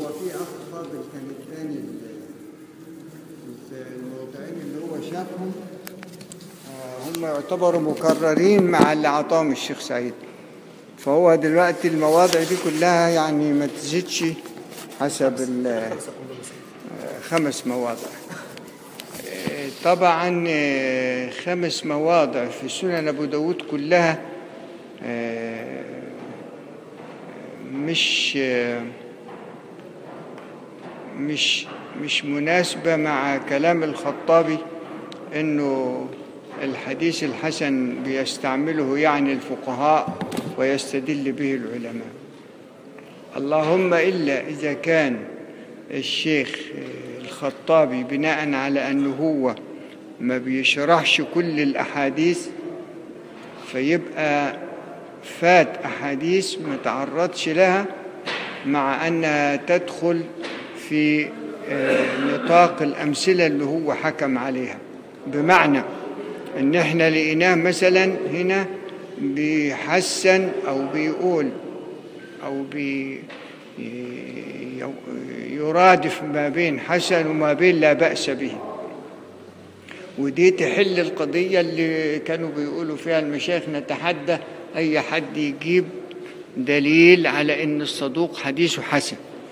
هو في اخ فاضل كان الثاني الموضوعين اللي هو شافهم آه، هم يعتبروا مكررين مع اللي عطاهم الشيخ سعيد فهو دلوقتي المواضع دي كلها يعني ما تزيدش حسب ال- آه، خمس مواضع آه، طبعا آه، خمس مواضع في سنن ابو داود كلها آه، مش آه، مش مش مناسبة مع كلام الخطابي انه الحديث الحسن بيستعمله يعني الفقهاء ويستدل به العلماء اللهم إلا إذا كان الشيخ الخطابي بناء على أنه هو ما بيشرحش كل الأحاديث فيبقى فات أحاديث ما تعرضش لها مع أنها تدخل في آه، نطاق الأمثلة اللي هو حكم عليها بمعنى ان احنا لقيناه مثلا هنا بيحسن او بيقول او بي ي- يرادف ما بين حسن وما بين لا بأس به ودي تحل القضية اللي كانوا بيقولوا فيها المشايخ نتحدى أي حد يجيب دليل على أن الصدوق حديثه حسن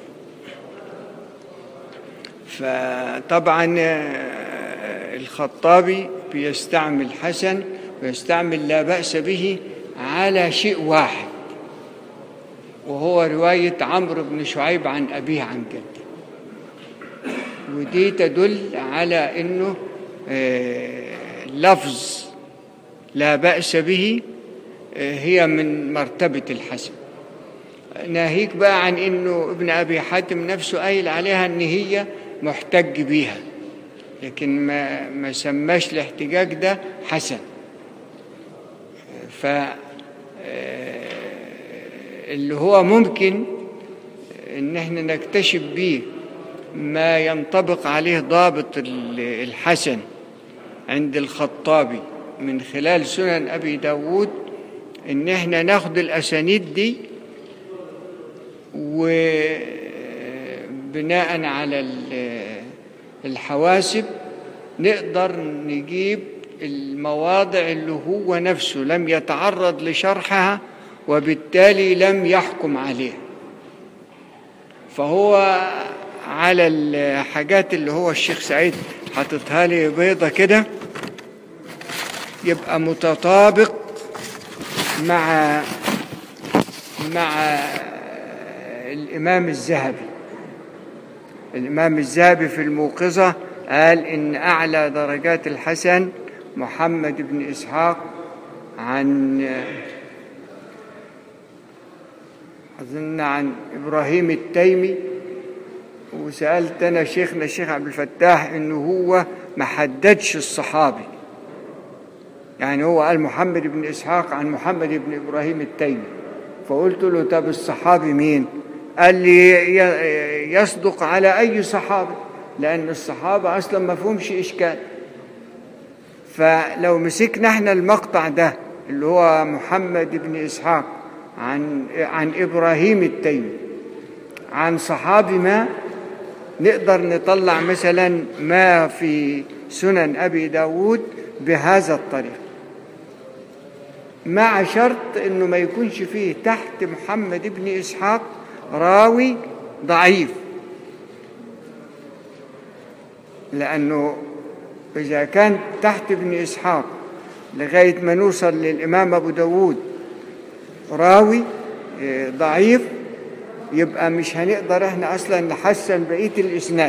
فطبعا آه، الخطابي بيستعمل حسن ويستعمل لا بأس به على شيء واحد وهو رواية عمرو بن شعيب عن أبيه عن جده ودي تدل على أنه آه، لفظ لا بأس به آه، هي من مرتبة الحسن ناهيك بقى عن انه ابن ابي حاتم نفسه قايل عليها ان هي محتج بيها لكن ما ما سماش الاحتجاج ده حسن ف آه، اللي هو ممكن ان احنا نكتشف بيه ما ينطبق عليه ضابط ال- الحسن عند الخطابي من خلال سنن ابي داود ان احنا ناخد الاسانيد دي وبناء على ال- الحواسب نقدر نجيب المواضع اللي هو نفسه لم يتعرض لشرحها وبالتالي لم يحكم عليها فهو على الحاجات اللي هو الشيخ سعيد حاططها لي بيضة كده يبقى متطابق مع مع الإمام الذهبي الإمام الذهبي في الموقظة قال إن أعلى درجات الحسن محمد بن إسحاق عن أظن عن إبراهيم التيمي وسألت أنا شيخنا الشيخ عبد الفتاح إنه هو ما حددش الصحابي يعني هو قال محمد بن إسحاق عن محمد بن إبراهيم التيمي فقلت له طب الصحابي مين قال لي ي- يصدق على أي صحابي لأن الصحابة أصلا ما فيهمش إشكال فلو مسكنا احنا المقطع ده اللي هو محمد بن إسحاق عن عن إبراهيم التيمي عن صحابي ما نقدر نطلع مثلا ما في سنن أبي داود بهذا الطريق مع شرط انه ما يكونش فيه تحت محمد بن اسحاق راوي ضعيف لانه اذا كان تحت ابن اسحاق لغايه ما نوصل للامام ابو داود راوي آه، ضعيف يبقى مش هنقدر احنا اصلا نحسن بقيه الاسناد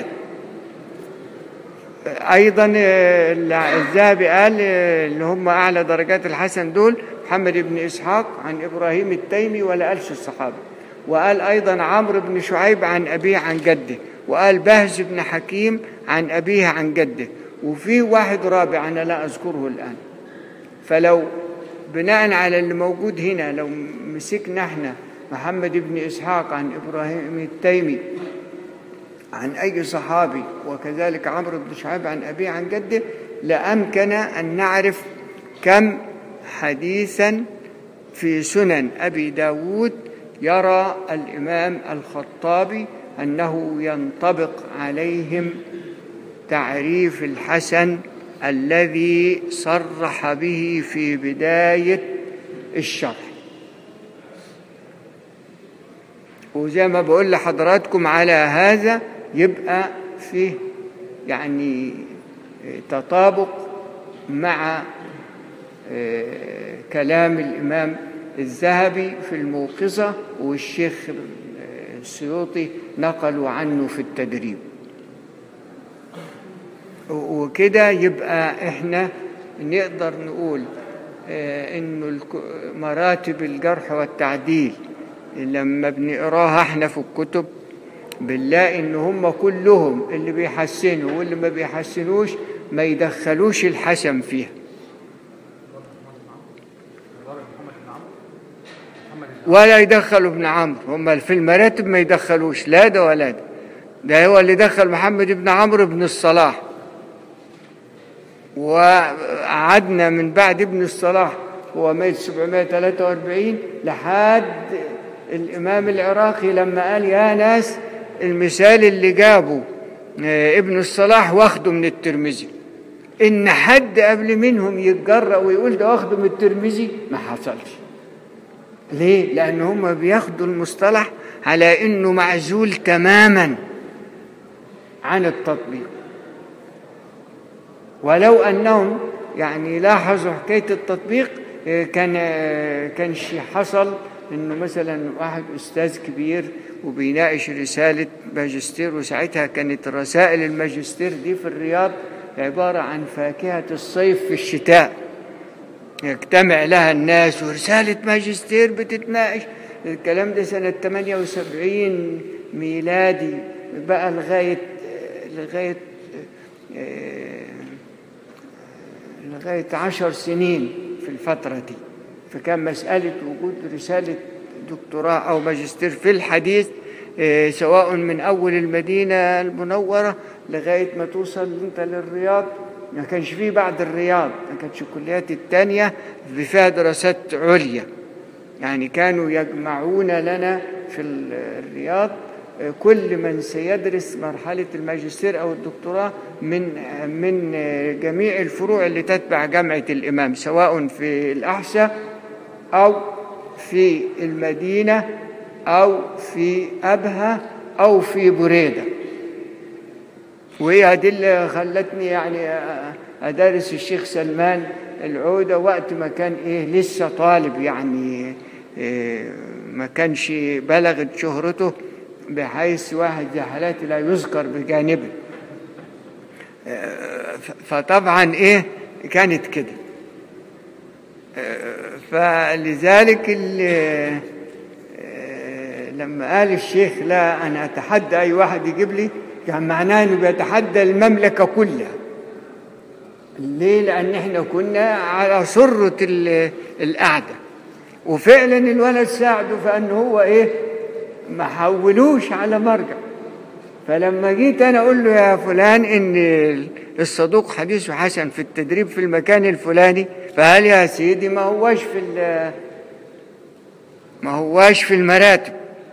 ايضا آه، الذهبي قال آه، اللي هم اعلى درجات الحسن دول محمد بن اسحاق عن ابراهيم التيمي ولا قالش الصحابه وقال ايضا عمرو بن شعيب عن ابيه عن جده وقال بهز بن حكيم عن ابيه عن جده وفي واحد رابع انا لا اذكره الان فلو بناء على اللي موجود هنا لو مسكنا احنا محمد بن اسحاق عن ابراهيم التيمي عن أي صحابي وكذلك عمرو بن شعيب عن أبيه عن جده لأمكن أن نعرف كم حديثا في سنن أبي داود يرى الإمام الخطابي أنه ينطبق عليهم تعريف الحسن الذي صرح به في بداية الشرح وزي ما بقول لحضراتكم على هذا يبقى فيه يعني تطابق مع كلام الإمام الذهبي في الموقظة والشيخ السيوطي نقلوا عنه في التدريب وكده يبقى احنا نقدر نقول انه مراتب الجرح والتعديل لما بنقراها احنا في الكتب بنلاقي ان هم كلهم اللي بيحسنوا واللي ما بيحسنوش ما يدخلوش الحسن فيها ولا يدخلوا ابن عمرو هم في المراتب ما يدخلوش لا ده ولا ده ده هو اللي دخل محمد بن عمرو بن الصلاح وقعدنا من بعد ابن الصلاح هو ميت 743 لحد الإمام العراقي لما قال يا ناس المثال اللي جابه ابن الصلاح واخده من الترمذي إن حد قبل منهم يتجرأ ويقول ده واخده من الترمذي ما حصلش ليه؟ لأن هم بياخدوا المصطلح على إنه معزول تماما عن التطبيق ولو أنهم يعني لاحظوا حكاية التطبيق كان كان شيء حصل إنه مثلا واحد أستاذ كبير وبيناقش رسالة ماجستير وساعتها كانت رسائل الماجستير دي في الرياض عبارة عن فاكهة الصيف في الشتاء يجتمع لها الناس ورسالة ماجستير بتتناقش الكلام ده سنة 78 ميلادي بقى لغاية لغاية لغاية عشر سنين في الفترة دي فكان مسألة وجود رسالة دكتوراه أو ماجستير في الحديث سواء من أول المدينة المنورة لغاية ما توصل أنت للرياض ما كانش فيه بعد الرياض ما كانش الكليات التانية فيها دراسات عليا يعني كانوا يجمعون لنا في الرياض كل من سيدرس مرحلة الماجستير أو الدكتوراه من من جميع الفروع اللي تتبع جامعة الإمام سواء في الأحساء أو في المدينة أو في أبها أو في بريدة وهي دي اللي خلتني يعني أدرس الشيخ سلمان العودة وقت ما كان إيه لسه طالب يعني إيه ما كانش بلغت شهرته بحيث واحد زي حالاتي لا يذكر بجانبه فطبعا ايه كانت كده فلذلك لما قال الشيخ لا انا اتحدى اي واحد يجيب لي كان معناه انه بيتحدى المملكه كلها ليه لان احنا كنا على سره القعده وفعلا الولد ساعده فان هو ايه ما حولوش على مرجع فلما جيت انا اقول له يا فلان ان الصدوق حديثه حسن في التدريب في المكان الفلاني فقال يا سيدي ما هواش في ما هواش في المراتب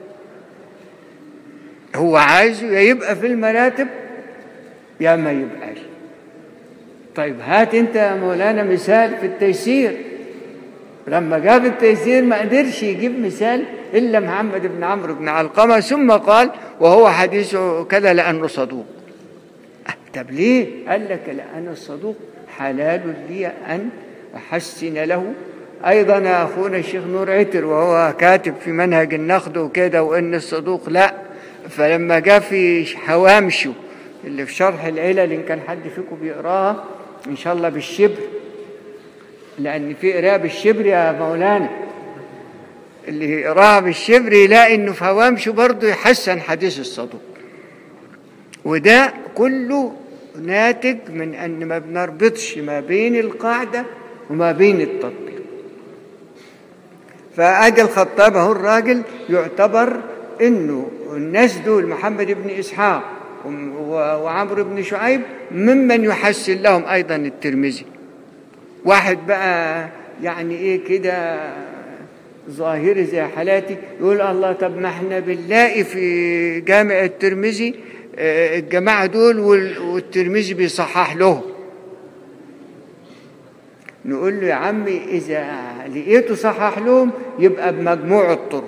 هو عايزه يا يبقى في المراتب يا ما يبقاش طيب هات انت يا مولانا مثال في التيسير لما جاب التيسير ما قدرش يجيب مثال إلا محمد بن عمرو بن علقمة ثم قال وهو حديثه كذا لأنه صدوق طب ليه؟ قال لك لأن الصدوق حلال لي أن أحسن له أيضا أخونا الشيخ نور عتر وهو كاتب في منهج النقد وكده وإن الصدوق لا فلما جاء في حوامشه اللي في شرح العلل إن كان حد فيكم بيقراها إن شاء الله بالشبر لأن في قراءة بالشبر يا مولانا اللي يقراها بالشبر يلاقي إنه في هوامشه برضه يحسن حديث الصدوق وده كله ناتج من أن ما بنربطش ما بين القاعدة وما بين التطبيق فأجي الخطاب هو الراجل يعتبر إنه الناس دول محمد بن إسحاق وعمرو بن شعيب ممن يحسن لهم أيضا الترمذي واحد بقى يعني ايه كده ظاهري زي حالاتي يقول الله طب ما احنا بنلاقي في جامع الترمذي آه، الجماعة دول وال- والترمذي بيصحح لهم نقول له يا عمي إذا لقيته صحح لهم يبقى بمجموع الطرق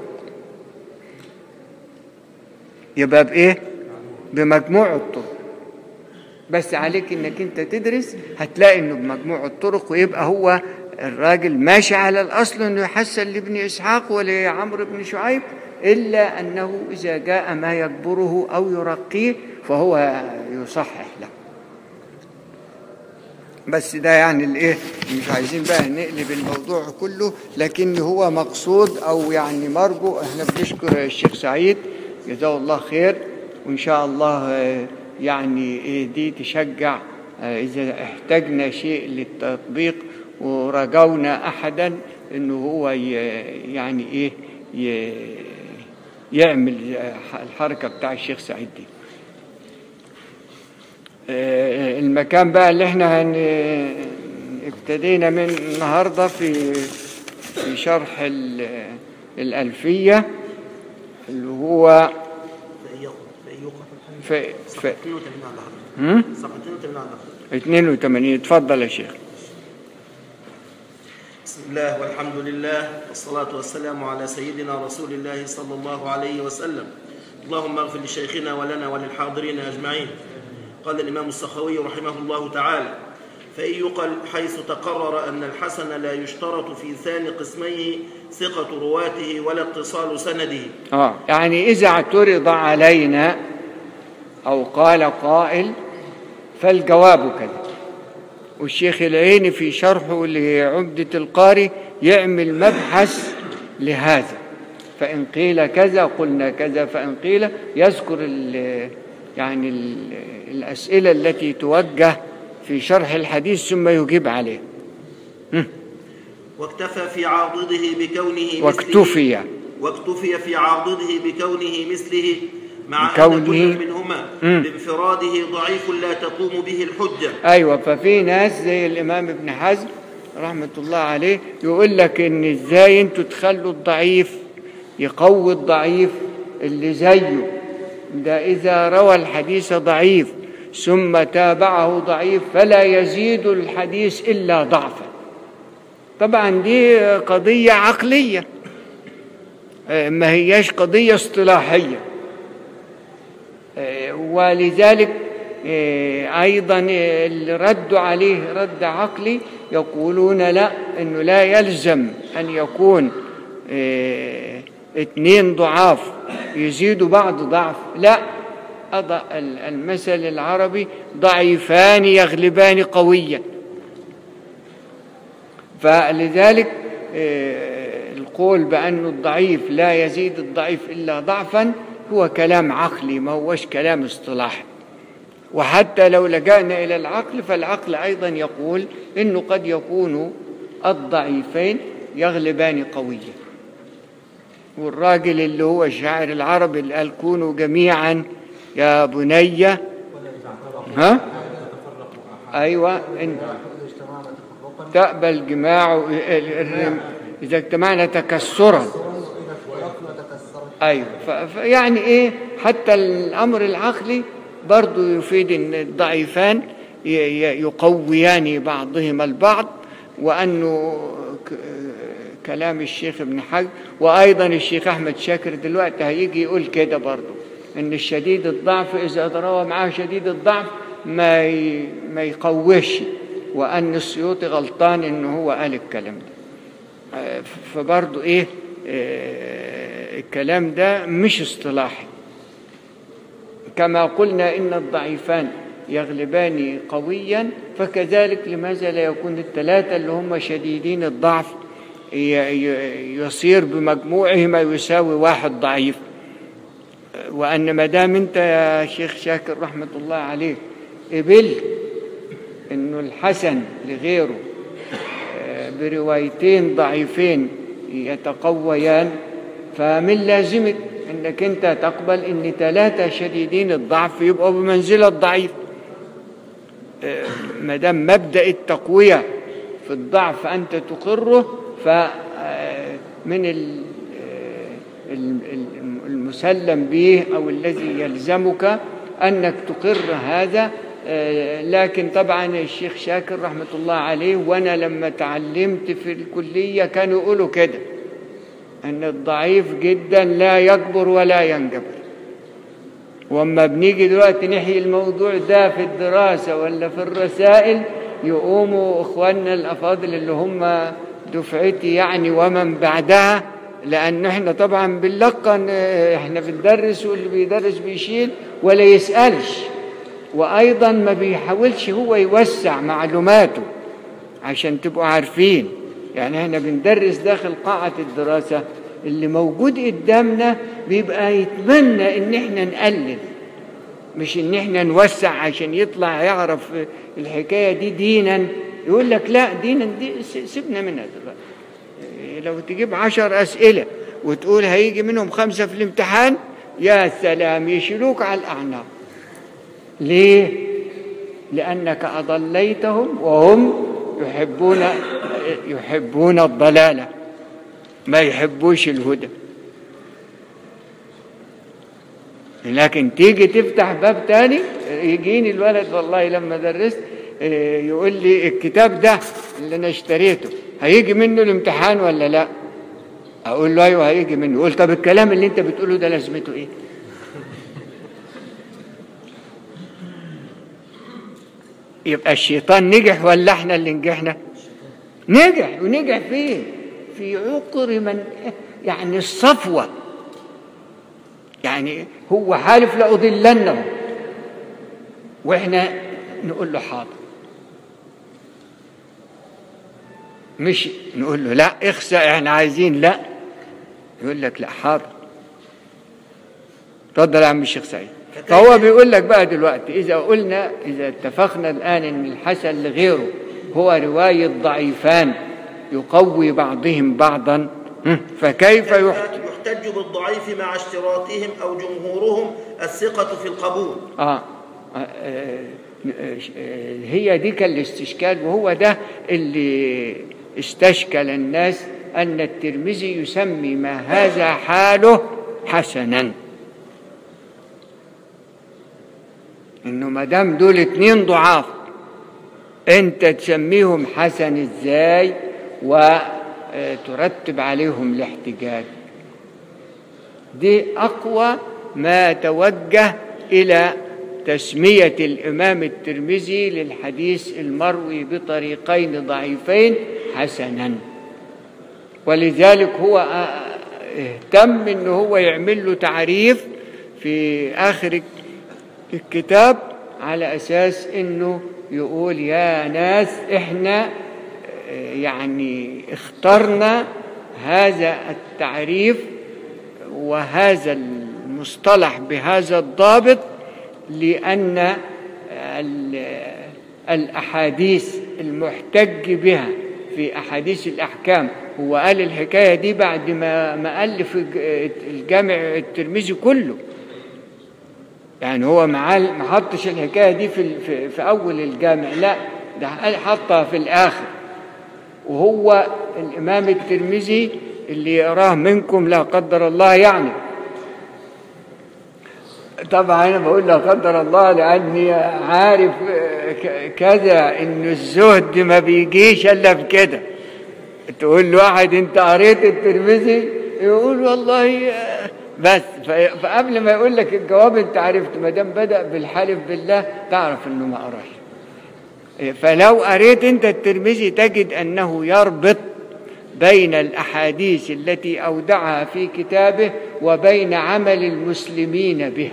يبقى بإيه؟ بمجموع الطرق بس عليك انك انت تدرس هتلاقي انه بمجموع الطرق ويبقى هو الراجل ماشي على الاصل انه يحسن لابن اسحاق ولعمرو بن شعيب الا انه اذا جاء ما يجبره او يرقيه فهو يصحح له بس ده يعني الايه مش عايزين بقى نقلب الموضوع كله لكن هو مقصود او يعني مرجو احنا بنشكر الشيخ سعيد جزاه الله خير وان شاء الله آه، يعني إيه دي تشجع آه، اذا احتاجنا شيء للتطبيق ورجونا احدا انه هو ي- يعني ايه ي- يعمل آه، الحركه بتاع الشيخ سعيد دي آه، المكان بقى اللي احنا هن... ابتدينا من النهارده في في شرح ال... الألفية اللي هو في في 82 على حضرتك هم؟ صفحة 82 على حضرتك 82 اتفضل يا شيخ بسم الله والحمد لله والصلاة والسلام على سيدنا رسول الله صلى الله عليه وسلم اللهم اغفر لشيخنا ولنا وللحاضرين أجمعين قال الإمام السخوي رحمه الله تعالى فإن يقل حيث تقرر أن الحسن لا يشترط في ثاني قسميه ثقة رواته ولا اتصال سنده اه يعني إذا اعترض علينا أو قال قائل فالجواب كذا والشيخ العيني في شرحه لعمدة القاري يعمل مبحث لهذا فإن قيل كذا قلنا كذا فإن قيل يذكر ال يعني ال الأسئلة التي توجه في شرح الحديث ثم يجيب عليه واكتفى في عاضده بكونه مثله واكتفي واكتفي في عاضده بكونه مثله مع بكونه- أن كل منهما مم. بانفراده ضعيف لا تقوم به الحجة ايوه ففي ناس زي الامام ابن حزم رحمه الله عليه يقول لك ان ازاي انتوا تخلوا الضعيف يقوي الضعيف اللي زيه ده اذا روى الحديث ضعيف ثم تابعه ضعيف فلا يزيد الحديث الا ضعفا طبعا دي قضيه عقليه آه، ما هياش قضيه اصطلاحيه آه، ولذلك آه، أيضا آه، اللي ردوا عليه رد عقلي يقولون لا أنه لا يلزم أن يكون آه، اثنين ضعاف يزيدوا بعض ضعف لا أضع ال- المثل العربي ضعيفان يغلبان قويا فلذلك آه، القول بأن الضعيف لا يزيد الضعيف إلا ضعفا هو كلام عقلي ما هوش كلام اصطلاحي وحتى لو لجأنا إلى العقل فالعقل أيضا يقول إنه قد يكون الضعيفين يغلبان قويا والراجل اللي هو الشاعر العربي اللي قال كونوا جميعا يا بني ها أيوة إن تقبل جماع ال- الرم- إذا اجتمعنا تكسرا أيوة ف- ف- يعني إيه حتى الأمر العقلي برضو يفيد أن الضعيفان ي- ي- يقويان بعضهما البعض وأنه ك- كلام الشيخ ابن حجر وأيضا الشيخ أحمد شاكر دلوقتي هيجي يقول كده برضو أن الشديد الضعف إذا روى معاه شديد الضعف ما ي- ما يقويش وأن السيوطي غلطان إن هو قال الكلام ده آه، فبرضو إيه آه، الكلام ده مش اصطلاحي كما قلنا إن الضعيفان يغلبان قويا فكذلك لماذا لا يكون الثلاثة اللي هم شديدين الضعف ي- ي- يصير بمجموعهما يساوي واحد ضعيف وأن ما دام أنت يا شيخ شاكر رحمة الله عليه قبلت إنه الحسن لغيره آه، بروايتين ضعيفين يتقويان فمن لازمك انك انت تقبل ان ثلاثه شديدين الضعف يبقوا بمنزله الضعيف آه، ما دام مبدا التقويه في الضعف انت تقره من ال- ال- ال- المسلم به أو الذي يلزمك أنك تقر هذا آه، لكن طبعا الشيخ شاكر رحمة الله عليه وأنا لما تعلمت في الكلية كانوا يقولوا كده أن الضعيف جدا لا يكبر ولا ينجبر واما بنيجي دلوقتي نحيي الموضوع ده في الدراسة ولا في الرسائل يقوموا اخواننا الافاضل اللي هم دفعتي يعني ومن بعدها لان احنا طبعا بنلقن اه، احنا بندرس واللي بيدرس بيشيل ولا يسألش وايضا ما بيحاولش هو يوسع معلوماته عشان تبقوا عارفين يعني احنا بندرس داخل قاعة الدراسة اللي موجود قدامنا بيبقى يتمنى ان احنا نقلل مش ان احنا نوسع عشان يطلع يعرف الحكاية دي دينا يقول لك لا دينا دي س- سيبنا منها دلوقتي إيه، لو تجيب عشر أسئلة وتقول هيجي منهم خمسة في الامتحان يا سلام يشيلوك على الأعناق ليه؟ لأنك أضليتهم وهم يحبون يحبون الضلالة ما يحبوش الهدى لكن تيجي تفتح باب تاني يجيني الولد والله لما درست آه، يقول لي الكتاب ده اللي انا اشتريته هيجي منه الامتحان ولا لا اقول له ايوه هيجي منه يقول طب الكلام اللي انت بتقوله ده لازمته ايه يبقى الشيطان نجح ولا احنا اللي نجحنا نجح ونجح فين في عقر من يعني الصفوة يعني هو حالف لأضلنهم واحنا نقول له حاضر مش نقول له لا اخسى احنا عايزين لا يقول لك لا حاضر اتفضل يا عم الشيخ سعيد فهو بيقول لك بقى دلوقتي إذا قلنا إذا اتفقنا الآن إن الحسن لغيره هو رواية ضعيفان يقوي بعضهم بعضا هم، فكيف يحت... يحتج بالضعيف مع اشتراطهم أو جمهورهم الثقة في القبول آه. آه، آه، آه، هي دي كان الاستشكال وهو ده اللي استشكل الناس أن الترمذي يسمي ما هذا حاله حسنا انه ما دام دول اتنين ضعاف انت تسميهم حسن ازاي وترتب عليهم الاحتجاج دي اقوى ما توجه الى تسميه الامام الترمذي للحديث المروي بطريقين ضعيفين حسنا ولذلك هو اهتم ان هو يعمل له تعريف في اخر الكتاب على اساس انه يقول يا ناس احنا يعني اخترنا هذا التعريف وهذا المصطلح بهذا الضابط لان الاحاديث المحتج بها في احاديث الاحكام هو قال الحكايه دي بعد ما ما الف الجامع الترمذي كله يعني هو ما حطش الحكايه دي في في, في اول الجامع لا ده حطها في الاخر وهو الامام الترمذي اللي يقراه منكم لا قدر الله يعني طبعا انا بقول لا قدر الله لاني عارف كذا ان الزهد ما بيجيش الا في كده تقول له واحد انت قريت الترمذي يقول والله بس فقبل ما يقول لك الجواب انت عرفت ما دام بدا بالحلف بالله تعرف انه ما قراش فلو قريت انت الترمذي تجد انه يربط بين الاحاديث التي اودعها في كتابه وبين عمل المسلمين بها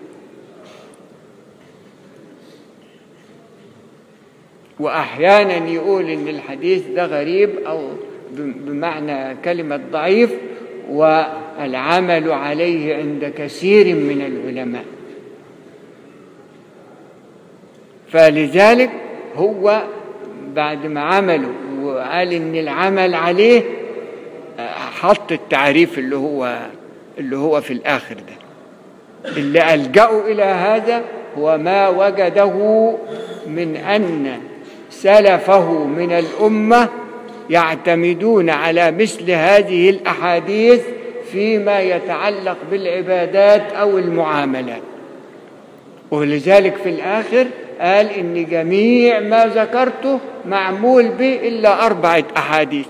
واحيانا يقول ان الحديث ده غريب او بمعنى كلمه ضعيف والعمل عليه عند كثير من العلماء فلذلك هو بعد ما عمله وقال ان العمل عليه حط التعريف اللي هو اللي هو في الاخر ده اللي الجأوا الى هذا هو ما وجده من ان سلفه من الامه يعتمدون على مثل هذه الأحاديث فيما يتعلق بالعبادات أو المعاملات ولذلك في الآخر قال إن جميع ما ذكرته معمول به إلا أربعة أحاديث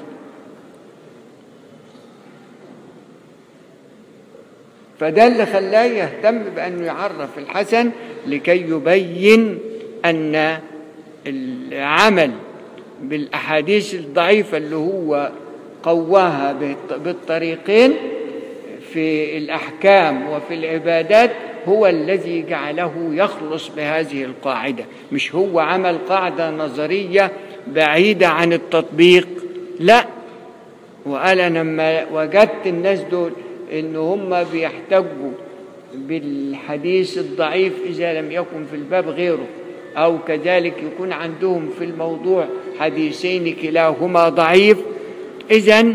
فده اللي خلاه يهتم بأنه يعرف الحسن لكي يبين أن العمل بالأحاديث الضعيفة اللي هو قواها بالط- بالطريقين في الأحكام وفي العبادات هو الذي جعله يخلص بهذه القاعدة مش هو عمل قاعدة نظرية بعيدة عن التطبيق لا وقال أنا لما وجدت الناس دول إن هم بيحتجوا بالحديث الضعيف إذا لم يكن في الباب غيره أو كذلك يكون عندهم في الموضوع حديثين كلاهما ضعيف إذا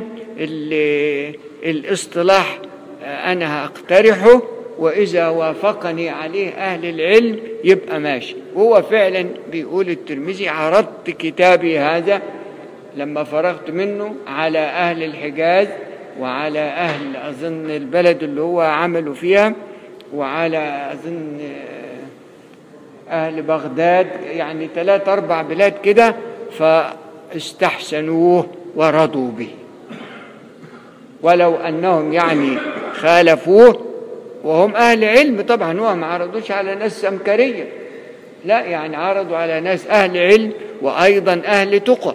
الاصطلاح أنا هقترحه وإذا وافقني عليه أهل العلم يبقى ماشي وهو فعلا بيقول الترمذي عرضت كتابي هذا لما فرغت منه على أهل الحجاز وعلى أهل أظن البلد اللي هو عملوا فيها وعلى أظن أهل بغداد يعني ثلاث أربع بلاد كده فاستحسنوه ورضوا به ولو أنهم يعني خالفوه وهم أهل علم طبعا هو ما عرضوش على ناس سمكرية لا يعني عرضوا على ناس أهل علم وأيضا أهل تقى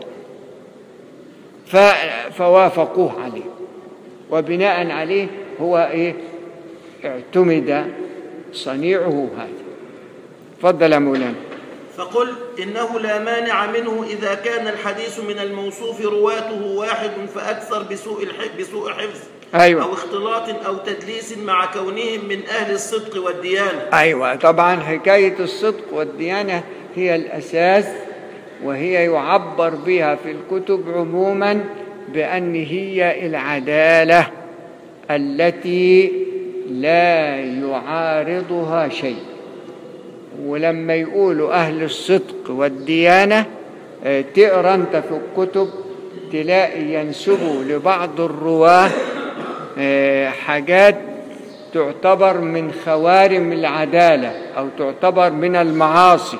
فوافقوه عليه وبناء عليه هو إيه اعتمد صنيعه هذا تفضل يا مولانا فقل إنه لا مانع منه إذا كان الحديث من الموصوف رواته واحد فأكثر بسوء الحفظ بسوء حفظ أيوة. أو اختلاط أو تدليس مع كونهم من أهل الصدق والديانة أيوة طبعا حكاية الصدق والديانة هي الأساس وهي يعبر بها في الكتب عموما بأن هي العدالة التي لا يعارضها شيء ولما يقولوا أهل الصدق والديانة آه، تقرا أنت في الكتب تلاقي ينسبوا لبعض الرواة آه، حاجات تعتبر من خوارم العدالة أو تعتبر من المعاصي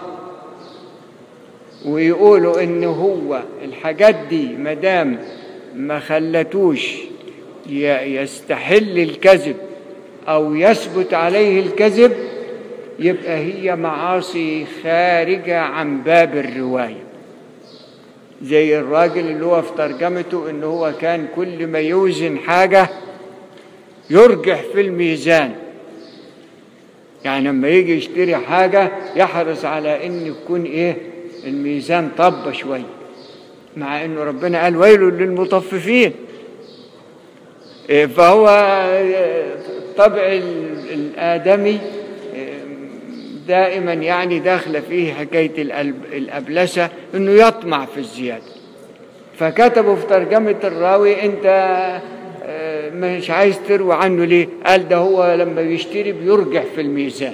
ويقولوا إن هو الحاجات دي مدام ما خلتوش ي- يستحل الكذب أو يثبت عليه الكذب يبقى هي معاصي خارجة عن باب الرواية زي الراجل اللي هو في ترجمته إن هو كان كل ما يوزن حاجة يرجح في الميزان يعني لما يجي يشتري حاجة يحرص على إن يكون إيه الميزان طب شوية مع إنه ربنا قال ويل للمطففين إيه، فهو طبع ال- الآدمي إيه، دائما يعني داخله فيه حكاية الألب- الأبلسة إنه يطمع في الزيادة فكتبوا في ترجمة الراوي أنت آه، مش عايز تروي عنه ليه قال ده هو لما بيشتري بيرجح في الميزان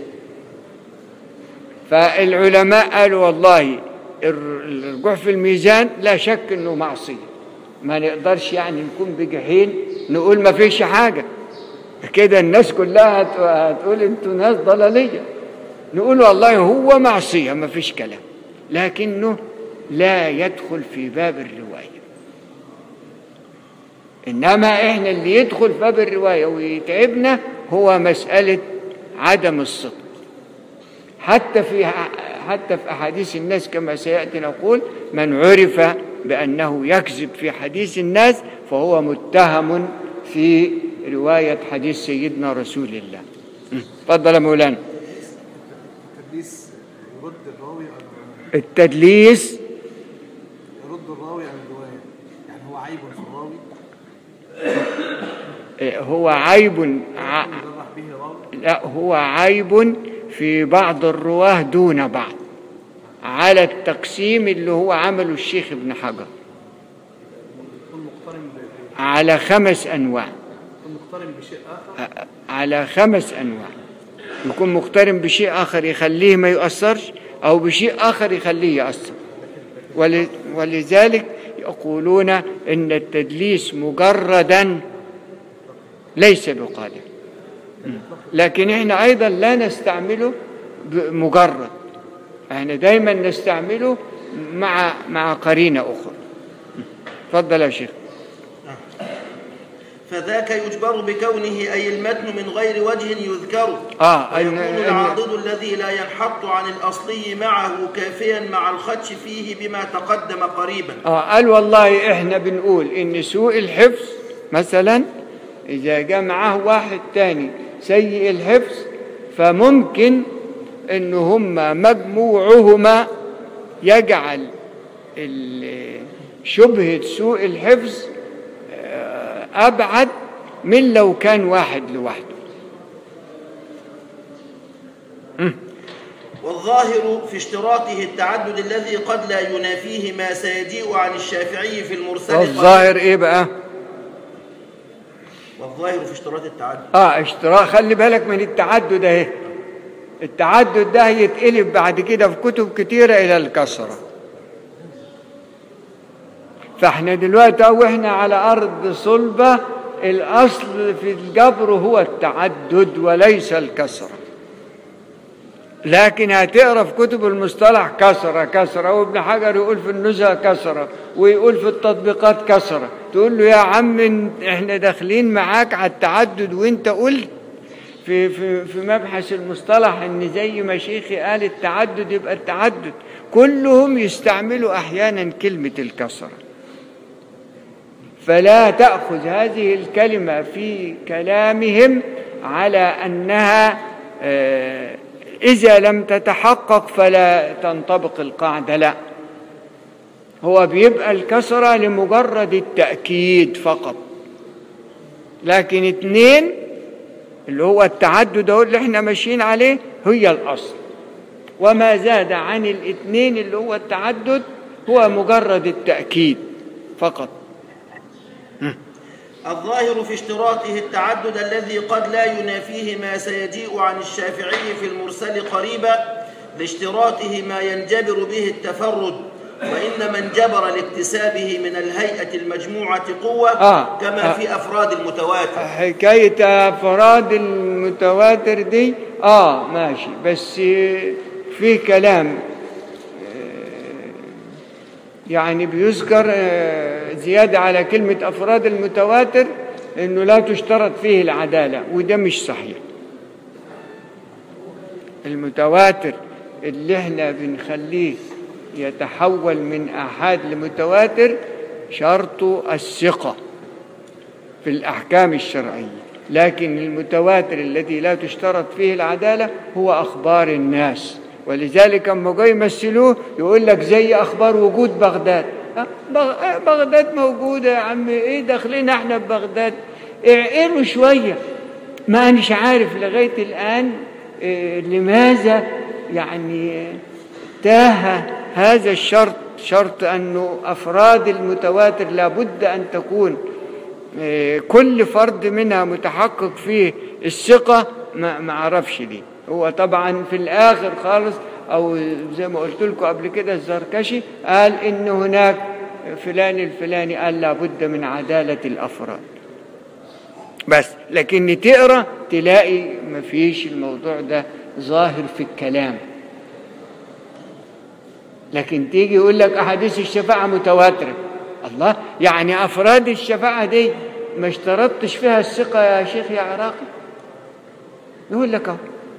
فالعلماء قالوا والله الر- الرجوع في الميزان لا شك انه معصيه ما نقدرش يعني نكون بجحين نقول ما فيش حاجه كده الناس كلها هت- هتقول انتوا ناس ضلاليه نقول والله هو معصيه ما فيش كلام لكنه لا يدخل في باب الروايه انما احنا اللي يدخل في باب الروايه ويتعبنا هو مساله عدم الصدق حتى في حتى في احاديث الناس كما سياتي نقول من عرف بانه يكذب في حديث الناس فهو متهم في روايه حديث سيدنا رسول الله م. تفضل يا مولانا التدليس يرد الراوي عن التدليس يرد الراوي عن الرواية يعني هو عيب في الراوي آه، هو عيب ع... يجرح به راوي لا هو عيب في بعض الرواه دون بعض على التقسيم اللي هو عمله الشيخ ابن حجر يكون مقترن ب- على خمس انواع يكون مقترن بشيء آخر على خمس انواع يكون مقترن بشيء اخر يخليه ما يؤثرش او بشيء اخر يخليه يؤثر ول- ولذلك يقولون إن التدليس مجردا ليس بقادر لكن احنا أيضا لا نستعمله ب- مجرد احنا دايما نستعمله مع مع قرينة أخرى تفضل يا شيخ فذاك يجبر بكونه أي المتن من غير وجه يذكر آه، أن- ويكون أن- العاضد الذي لا ينحط عن الأصلي معه كافيا مع الخدش فيه بما تقدم قريبا آه قال والله احنا بنقول ان سوء الحفظ مثلا اذا جاء معاه واحد تاني سيء الحفظ فممكن ان هما مجموعهما يجعل ال- شبهة سوء الحفظ آه، ابعد من لو كان واحد لوحده والظاهر في اشتراطه التعدد الذي قد لا ينافيه ما سيجيء عن الشافعي في المرسل والظاهر ايه بقى والظاهر في اشتراط التعدد اه اشتراك خلي بالك من التعدد اهي التعدد ده هيتقلب بعد كده في كتب كتيرة إلى الكسرة فاحنا دلوقتي أو احنا على أرض صلبة الأصل في الجبر هو التعدد وليس الكسرة لكن هتقرا في كتب المصطلح كسرة كسرة وابن حجر يقول في النزهة كسرة ويقول في التطبيقات كسرة تقول له يا عم إن- احنا داخلين معاك على التعدد وانت قلت في في في مبحث المصطلح ان زي ما شيخي قال التعدد يبقى التعدد كلهم يستعملوا احيانا كلمة الكسرة فلا تأخذ هذه الكلمة في كلامهم على أنها آه، إذا لم تتحقق فلا تنطبق القاعدة لا هو بيبقى الكسرة لمجرد التأكيد فقط لكن اتنين اللي هو التعدد اهو اللي احنا ماشيين عليه هي الأصل وما زاد عن الاثنين اللي هو التعدد هو مجرد التأكيد فقط الظاهر في اشتراطه التعدد الذي قد لا ينافيه ما سيجيء عن الشافعي في المرسل قريبا لاشتراطه ما ينجبر به التفرد وإن من جبر لاكتسابه من الهيئة المجموعة قوة آه. كما آه. في أفراد المتواتر حكاية أفراد المتواتر دي آه ماشي بس في كلام آه، يعني بيذكر آه، زيادة على كلمة أفراد المتواتر إنه لا تشترط فيه العدالة وده مش صحيح المتواتر اللي احنا بنخليه يتحول من آحاد لمتواتر شرطه الثقة في الأحكام الشرعية لكن المتواتر الذي لا تشترط فيه العدالة هو أخبار الناس ولذلك اما جاي يمثلوه يقول لك زي أخبار وجود بغداد أه، بغ- آه، بغداد موجودة يا عم إيه داخلين احنا ببغداد اعقلوا شوية ما أنش عارف لغاية الآن إيه، لماذا يعني تاه هذا الشرط شرط أنه أفراد المتواتر لابد أن تكون إيه، كل فرد منها متحقق فيه الثقة ما ما اعرفش ليه هو طبعا في الآخر خالص أو زي ما قلت لكم قبل كده الزركشي قال إن هناك فلان الفلاني قال لابد من عدالة الأفراد بس لكن تقرا تلاقي مفيش الموضوع ده ظاهر في الكلام لكن تيجي يقول لك احاديث الشفاعه متواتره الله يعني افراد الشفاعه دي ما اشترطتش فيها الثقه يا شيخ يا عراقي يقول لك اهو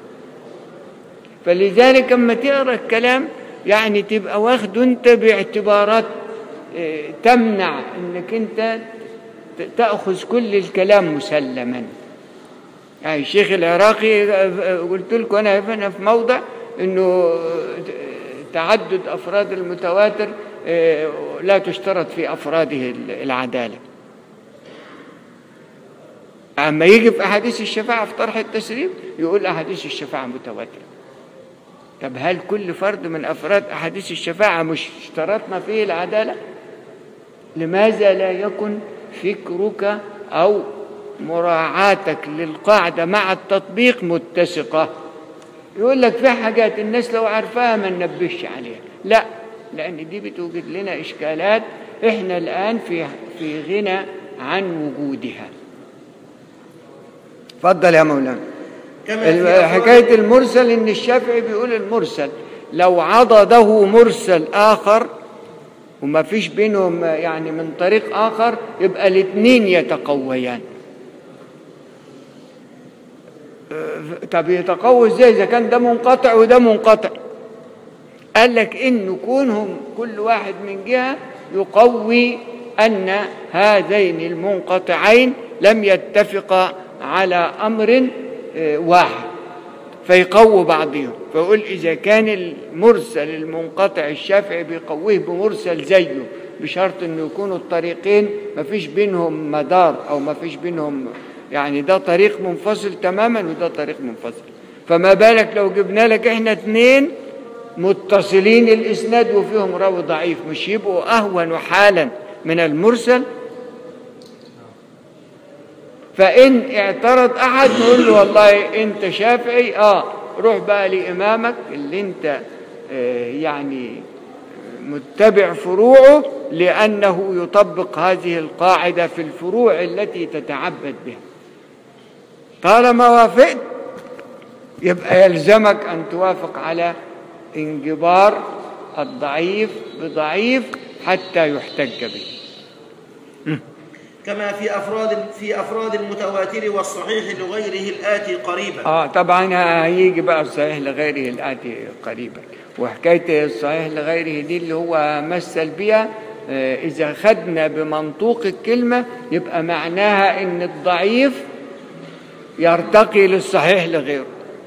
فلذلك اما تقرا الكلام يعني تبقى واخد انت باعتبارات اه، تمنع انك انت ت- تاخذ كل الكلام مسلما يعني الشيخ العراقي اه، اه، قلت لكم انا هنا في موضع انه اه، تعدد افراد المتواتر اه، لا تشترط في افراده العداله اما يجي في احاديث الشفاعه في طرح التسليم يقول احاديث الشفاعه متواتره طب هل كل فرد من افراد احاديث الشفاعه مش اشترطنا فيه العداله لماذا لا يكن فكرك او مراعاتك للقاعده مع التطبيق متسقه يقول لك في حاجات الناس لو عارفاها ما ننبهش عليها لا لان دي بتوجد لنا اشكالات احنا الآن في في غنى عن وجودها اتفضل يا مولانا كما في ال- أفراد- حكاية المرسل إن الشافعي بيقول المرسل لو عضده مرسل آخر وما فيش بينهم يعني من طريق آخر يبقى الاثنين يتقويان أه، طب يتقوى ازاي إذا كان ده منقطع وده منقطع قال لك إن كونهم كل واحد من جهة يقوي أن هذين المنقطعين لم يتفقا على أمر آه، واحد فيقووا بعضهم فيقول إذا كان المرسل المنقطع الشافعي بيقويه بمرسل زيه بشرط أنه يكونوا الطريقين ما فيش بينهم مدار أو ما فيش بينهم يعني ده طريق منفصل تماما وده طريق منفصل فما بالك لو جبنا لك احنا اتنين متصلين الاسناد وفيهم راوي ضعيف مش يبقوا اهون حالا من المرسل فان اعترض احد نقول له والله انت شافعي اه روح بقى لامامك اللي انت آه يعني متبع فروعه لانه يطبق هذه القاعده في الفروع التي تتعبد بها طالما وافقت يبقى يلزمك أن توافق على انجبار الضعيف بضعيف حتى يحتج به كما في أفراد في أفراد المتواتر والصحيح لغيره الآتي قريبا اه طبعا هيجي بقى الصحيح لغيره الآتي قريبا وحكاية الصحيح لغيره دي اللي هو مثل بها آه، إذا خدنا بمنطوق الكلمة يبقى معناها إن الضعيف يرتقي للصحيح لغيره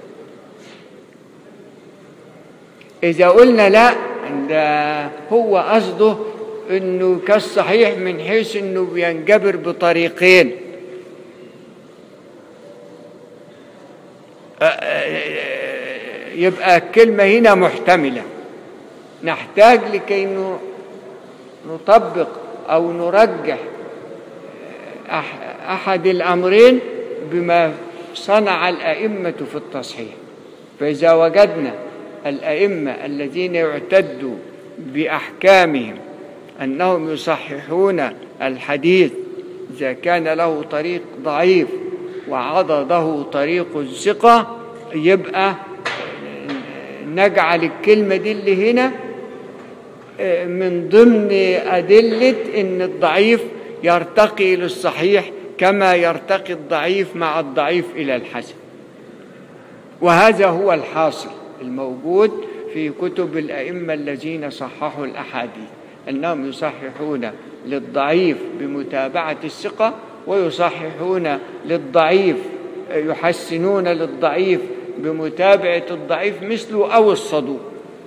إذا قلنا لا ده هو قصده إنه كالصحيح من حيث إنه بينجبر بطريقين يبقى الكلمة هنا محتملة نحتاج لكي ن- نطبق أو نرجح أح- أحد الأمرين بما صنع الأئمة في التصحيح فإذا وجدنا الأئمة الذين يعتد بأحكامهم أنهم يصححون الحديث إذا كان له طريق ضعيف وعضده طريق الثقة يبقى نجعل الكلمة دي اللي هنا من ضمن أدلة إن الضعيف يرتقي للصحيح كما يرتقي الضعيف مع الضعيف إلى الحسن وهذا هو الحاصل الموجود في كتب الأئمة الذين صححوا الأحاديث أنهم يصححون للضعيف بمتابعة الثقة ويصححون للضعيف يحسنون للضعيف بمتابعة الضعيف مثله أو الصدوق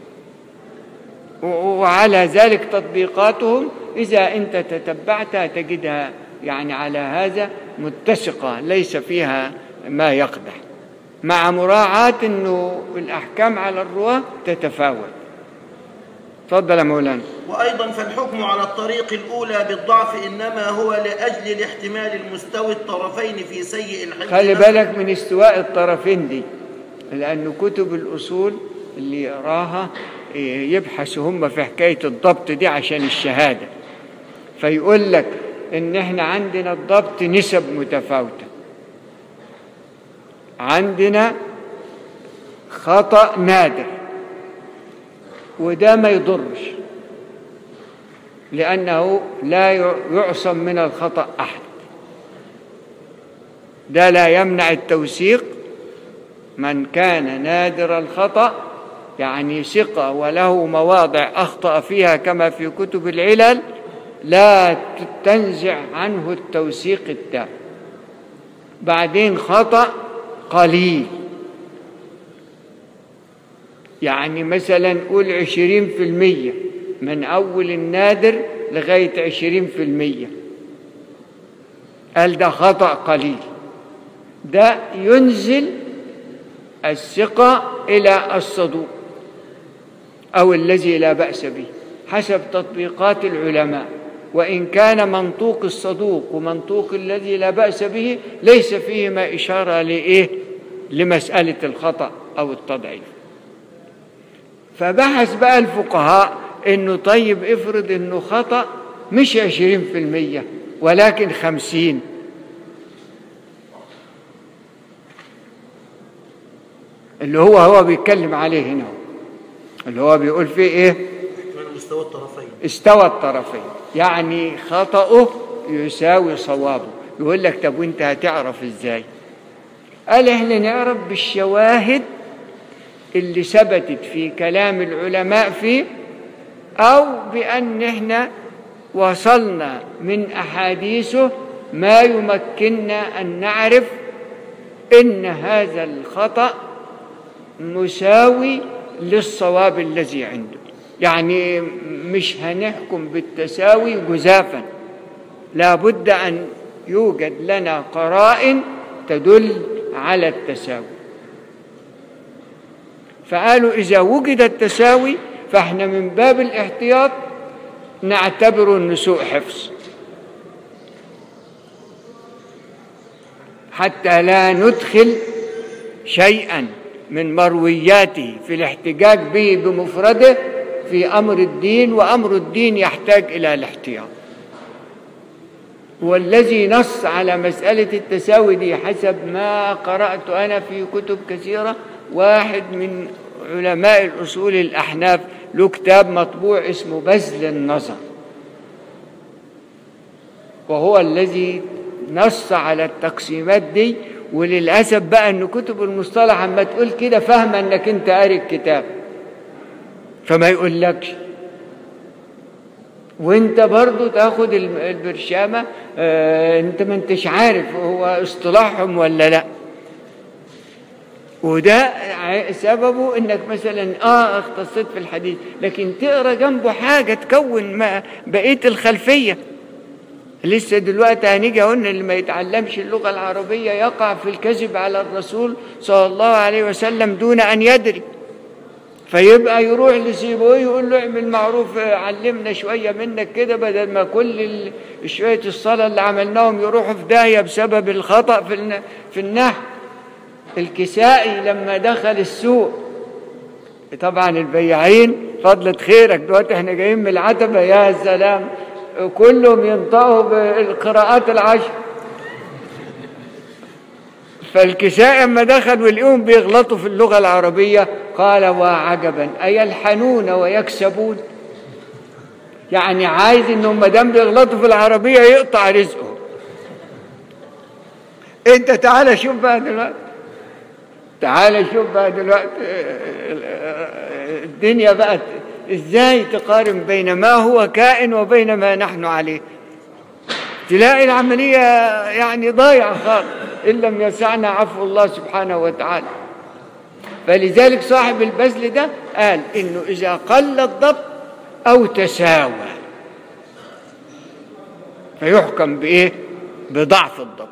وعلى ذلك تطبيقاتهم إذا أنت تتبعتها تجدها يعني على هذا متسقة ليس فيها ما يقدح مع مراعاة أنه الأحكام على الرواة تتفاوت تفضل يا مولانا وأيضا فالحكم على الطريق الأولى بالضعف إنما هو لأجل الاحتمال المستوي الطرفين في سيء الحفظ خلي مثلاً. بالك من استواء الطرفين دي لأن كتب الأصول اللي يقراها إيه، يبحثوا هم في حكاية الضبط دي عشان الشهادة فيقول لك إن إحنا عندنا الضبط نسب متفاوتة عندنا خطأ نادر وده ما يضرش لأنه لا يعصم من الخطأ أحد ده لا يمنع التوثيق من كان نادر الخطأ يعني ثقة وله مواضع أخطأ فيها كما في كتب العلل لا تنزع عنه التوثيق التام بعدين خطأ قليل يعني مثلا قول عشرين في المية من أول النادر لغاية عشرين في المية قال ده خطأ قليل ده ينزل الثقة إلى الصدوق أو الذي لا بأس به حسب تطبيقات العلماء وإن كان منطوق الصدوق ومنطوق الذي لا بأس به ليس فيهما إشارة لإيه لمسألة الخطأ أو التضعيف فبحث بقى الفقهاء إنه طيب افرض إنه خطأ مش عشرين في المية ولكن خمسين اللي هو هو بيتكلم عليه هنا اللي هو بيقول فيه ايه من مستوى الطرفين استوى الطرفين يعني خطأه يساوي صوابه يقول لك طب وانت هتعرف ازاي قال احنا نعرف بالشواهد اللي ثبتت في كلام العلماء فيه او بان احنا وصلنا من احاديثه ما يمكننا ان نعرف ان هذا الخطأ مساوي للصواب الذي عنده يعني مش هنحكم بالتساوي جزافا لابد ان يوجد لنا قرائن تدل على التساوي فقالوا اذا وجد التساوي فاحنا من باب الاحتياط نعتبره انه سوء حفظ حتى لا ندخل شيئا من مروياته في الاحتجاج به بمفرده في امر الدين وامر الدين يحتاج الى الاحتياط والذي نص على مساله التساوي دي حسب ما قرات انا في كتب كثيره واحد من علماء الاصول الاحناف له كتاب مطبوع اسمه بذل النظر وهو الذي نص على التقسيمات دي وللاسف بقى ان كتب المصطلح اما تقول كده فاهمه انك انت قاري الكتاب فما يقولكش وانت برضو تاخد الم- البرشامه آه انت ما انتش عارف هو اصطلاحهم ولا لا وده ع- سببه انك مثلا اه اختصيت في الحديث لكن تقرا جنبه حاجه تكون ما بقيه الخلفيه لسه دلوقتي هنيجي قلنا اللي ما يتعلمش اللغه العربيه يقع في الكذب على الرسول صلى الله عليه وسلم دون ان يدري فيبقى يروح لسيبويه يقول له اعمل معروف آه، علمنا شويه منك كده بدل ما كل ال- شويه الصلاه اللي عملناهم يروحوا في داهيه بسبب الخطا في الن- في النحو الكسائي لما دخل السوق طبعا البياعين فضلة خيرك دلوقتي احنا جايين من العتبة يا سلام كلهم ينطقوا بالقراءات العشر فالكسائي لما دخل ولقيهم بيغلطوا في اللغة العربية قال وعجبا أيلحنون ويكسبون يعني عايز انهم ما دام بيغلطوا في العربية يقطع رزقهم انت تعالى شوف بقى دلوقتي تعال شوف بقى دلوقتي الدنيا بقت ازاي تقارن بين ما هو كائن وبين ما نحن عليه تلاقي العملية يعني ضايعة خالص إن لم يسعنا عفو الله سبحانه وتعالى فلذلك صاحب البذل ده قال إنه إذا قل الضبط أو تساوى فيحكم بإيه؟ بضعف الضبط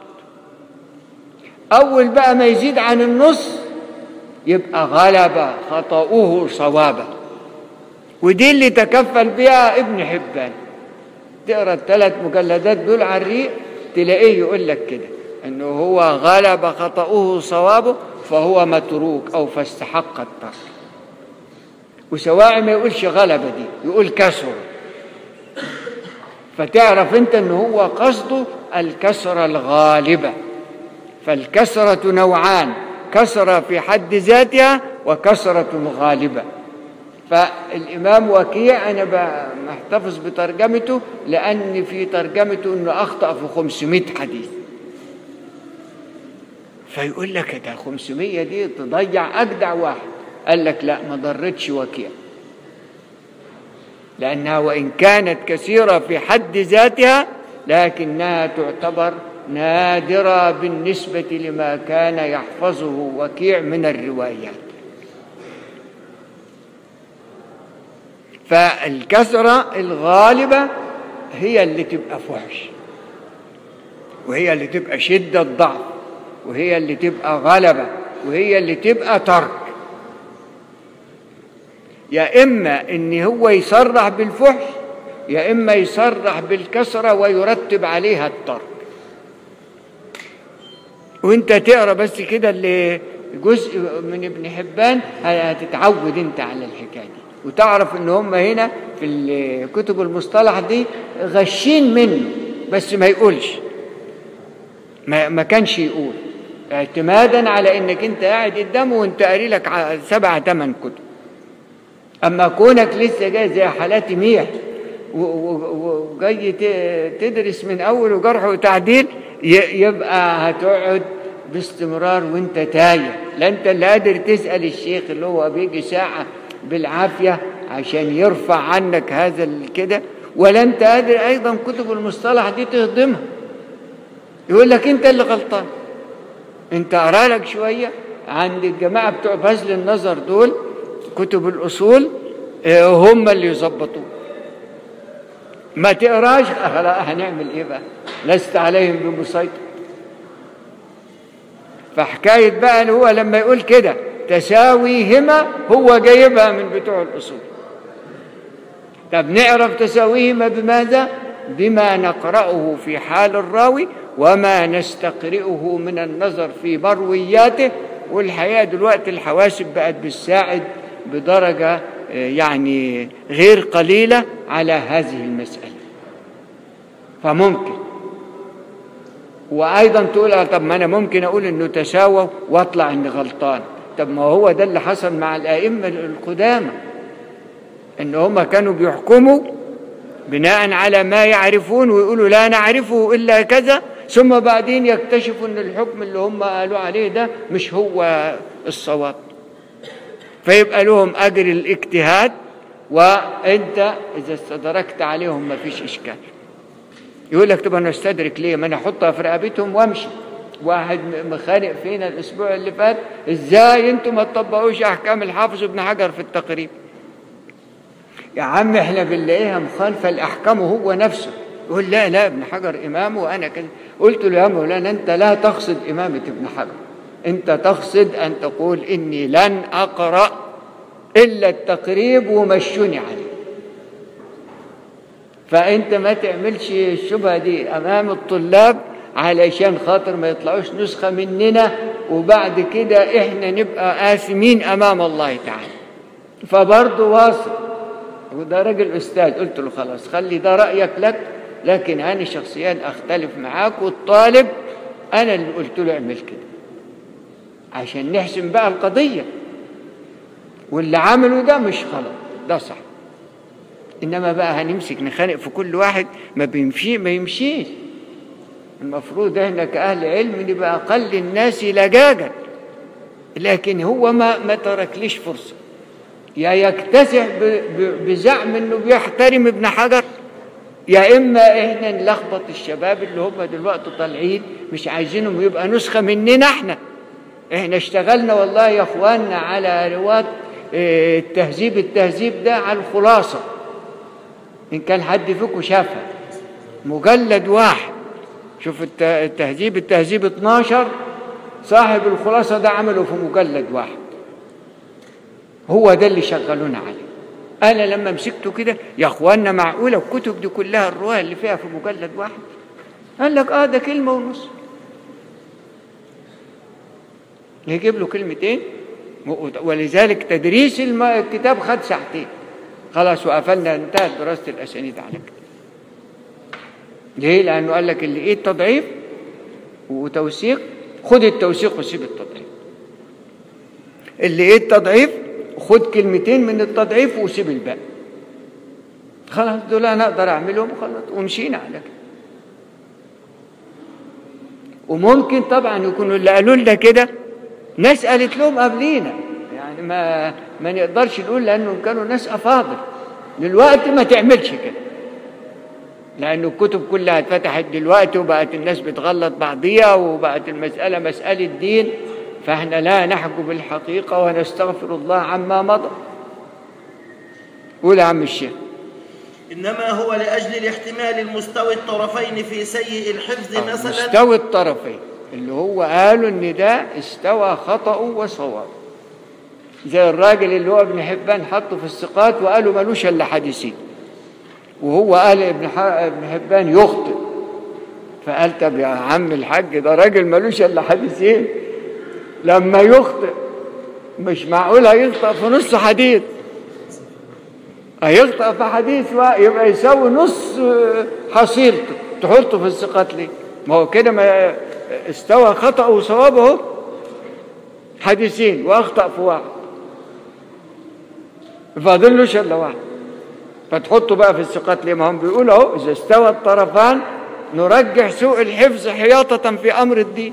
أول بقى ما يزيد عن النص يبقى غلب خطأه صوابا ودي اللي تكفل بها ابن حبان تقرا الثلاث مجلدات دول على الريق تلاقيه يقول لك كده انه هو غلب خطأه صوابه فهو متروك او فاستحق الترك وسواء ما يقولش غلبة دي يقول كسر فتعرف انت ان هو قصده الكسرة الغالبة فالكسرة نوعان كسرة في حد ذاتها وكسرة غالبة فالإمام وكيع أنا ب- محتفظ بترجمته لأن في ترجمته أنه أخطأ في 500 حديث فيقول لك ده 500 دي تضيع أجدع واحد قال لك لا ما ضرتش وكيع لأنها وإن كانت كثيرة في حد ذاتها لكنها تعتبر نادرة بالنسبة لما كان يحفظه وكيع من الروايات فالكثرة الغالبة هي اللي تبقى فحش وهي اللي تبقى شدة ضعف وهي اللي تبقى غلبة وهي اللي تبقى ترك يا إما إن هو يصرح بالفحش يا إما يصرح بالكسرة ويرتب عليها الترك وانت تقرا بس كده اللي جزء من ابن حبان هتتعود انت على الحكايه دي وتعرف ان هم هنا في الكتب المصطلح دي غشين منه بس ما يقولش ما, ما كانش يقول اعتمادا على انك انت قاعد قدامه وانت قاري لك ع- سبعة ثمان كتب اما كونك لسه جاي زي حالاتي ميح و- و- وجاي ت- تدرس من اول وجرح وتعديل ي- يبقى هتقعد باستمرار وانت تايه لا انت اللي قادر تسال الشيخ اللي هو بيجي ساعه بالعافيه عشان يرفع عنك هذا الكده ولا انت قادر ايضا كتب المصطلح دي تهضمها يقول لك انت اللي غلطان انت اقرا لك شويه عند الجماعه بتوع بذل النظر دول كتب الاصول اه، هم اللي يظبطوه ما تقراش خلاص هنعمل ايه بقى لست عليهم بمسيطر فحكايه بقى اللي هو لما يقول كده تساويهما هو جايبها من بتوع الاصول طب نعرف تساويهما بماذا بما نقرأه في حال الراوي وما نستقرئه من النظر في مروياته والحقيقة دلوقتي الحواسب بقت بتساعد بدرجة آه، يعني غير قليلة على هذه المسألة فممكن وايضا تقول آه طب ما انا ممكن اقول انه تساوى واطلع اني غلطان طب ما هو ده اللي حصل مع الائمه القدامى ان هم كانوا بيحكموا بناء على ما يعرفون ويقولوا لا نعرفه الا كذا ثم بعدين يكتشفوا ان الحكم اللي هم قالوا عليه ده مش هو الصواب فيبقى لهم اجر الاجتهاد وانت اذا استدركت عليهم ما فيش اشكال يقول لك طب انا استدرك ليه ما انا احطها في رقبتهم وامشي واحد مخانق فينا الاسبوع اللي فات ازاي انتم ما تطبقوش احكام الحافظ ابن حجر في التقريب يا عم احنا بنلاقيها مخالفه لاحكامه هو نفسه يقول لا لا ابن حجر امام وانا كذا قلت له يا مولانا انت لا تقصد امامه ابن حجر انت تقصد ان تقول اني لن اقرا الا التقريب ومشوني عليه فانت ما تعملش الشبهه دي امام الطلاب علشان خاطر ما يطلعوش نسخه مننا وبعد كده احنا نبقى آثمين امام الله تعالى فبرضه واصل وده راجل استاذ قلت له خلاص خلي ده رايك لك لكن انا شخصيا اختلف معاك والطالب انا اللي قلت له اعمل كده عشان نحسم بقى القضيه واللي عمله ده مش غلط ده صح انما بقى هنمسك نخانق في كل واحد ما بيمشي ما يمشيش المفروض احنا كاهل علم نبقى اقل الناس لجاجا لكن هو ما ما تركليش فرصه يا يكتسح ب- ب- بزعم انه بيحترم ابن حجر يا اما احنا نلخبط الشباب اللي هم دلوقتي طالعين مش عايزينهم يبقى نسخه مننا احنا احنا اشتغلنا والله يا اخواننا على رواة اه، التهذيب التهذيب ده على الخلاصه ان كان حد فيكم شافها مجلد واحد شوف الت- التهذيب التهذيب 12 صاحب الخلاصه ده عمله في مجلد واحد هو ده اللي شغلونا عليه انا لما مسكته كده يا اخوانا معقوله الكتب دي كلها الروايه اللي فيها في مجلد واحد قال لك اه ده كلمه ونص يجيب له كلمتين و- ولذلك تدريس الم- الكتاب خد ساعتين خلاص وقفلنا انتهت دراسه الاسانيد على كده ليه لانه قال لك اللي ايه التضعيف وتوثيق خد التوثيق وسيب التضعيف اللي ايه التضعيف خد كلمتين من التضعيف وسيب الباقي خلاص دول انا اقدر اعملهم وخلاص ومشينا على كده وممكن طبعا يكونوا اللي قالوا لنا كده ناس قالت لهم قبلينا يعني ما ما نقدرش نقول لانهم كانوا ناس افاضل دلوقتي ما تعملش كده لأنه الكتب كلها اتفتحت دلوقتي وبقت الناس بتغلط بعضيها وبقت المسألة مسألة دين فاحنا لا نحكم بالحقيقة ونستغفر الله عما مضى قول يا عم الشيخ إنما هو لأجل الاحتمال المستوي الطرفين في سيء الحفظ مثلا مستوى الطرفين اللي هو قالوا ان ده استوى خطأ وصواب زي الراجل اللي هو ابن حبان حطه في الثقات وقالوا ملوش الا حديثين وهو قال ابن ح- ابن حبان يخطئ فقال طب يا عم الحاج ده راجل ملوش الا حديثين لما يخطئ مش معقول هيخطئ في نص حديث هيخطأ في حديث واحد يبقى يساوي نص حصيلته تحطه في الثقات ليه؟ ما هو كده ما استوى خطأ وصوابه حديثين واخطأ في واحد فاضل له الا واحد فتحطه بقى في الثقات ليه؟ ما هم بيقولوا اهو اذا استوى الطرفان نرجح سوء الحفظ حياطة في امر الدين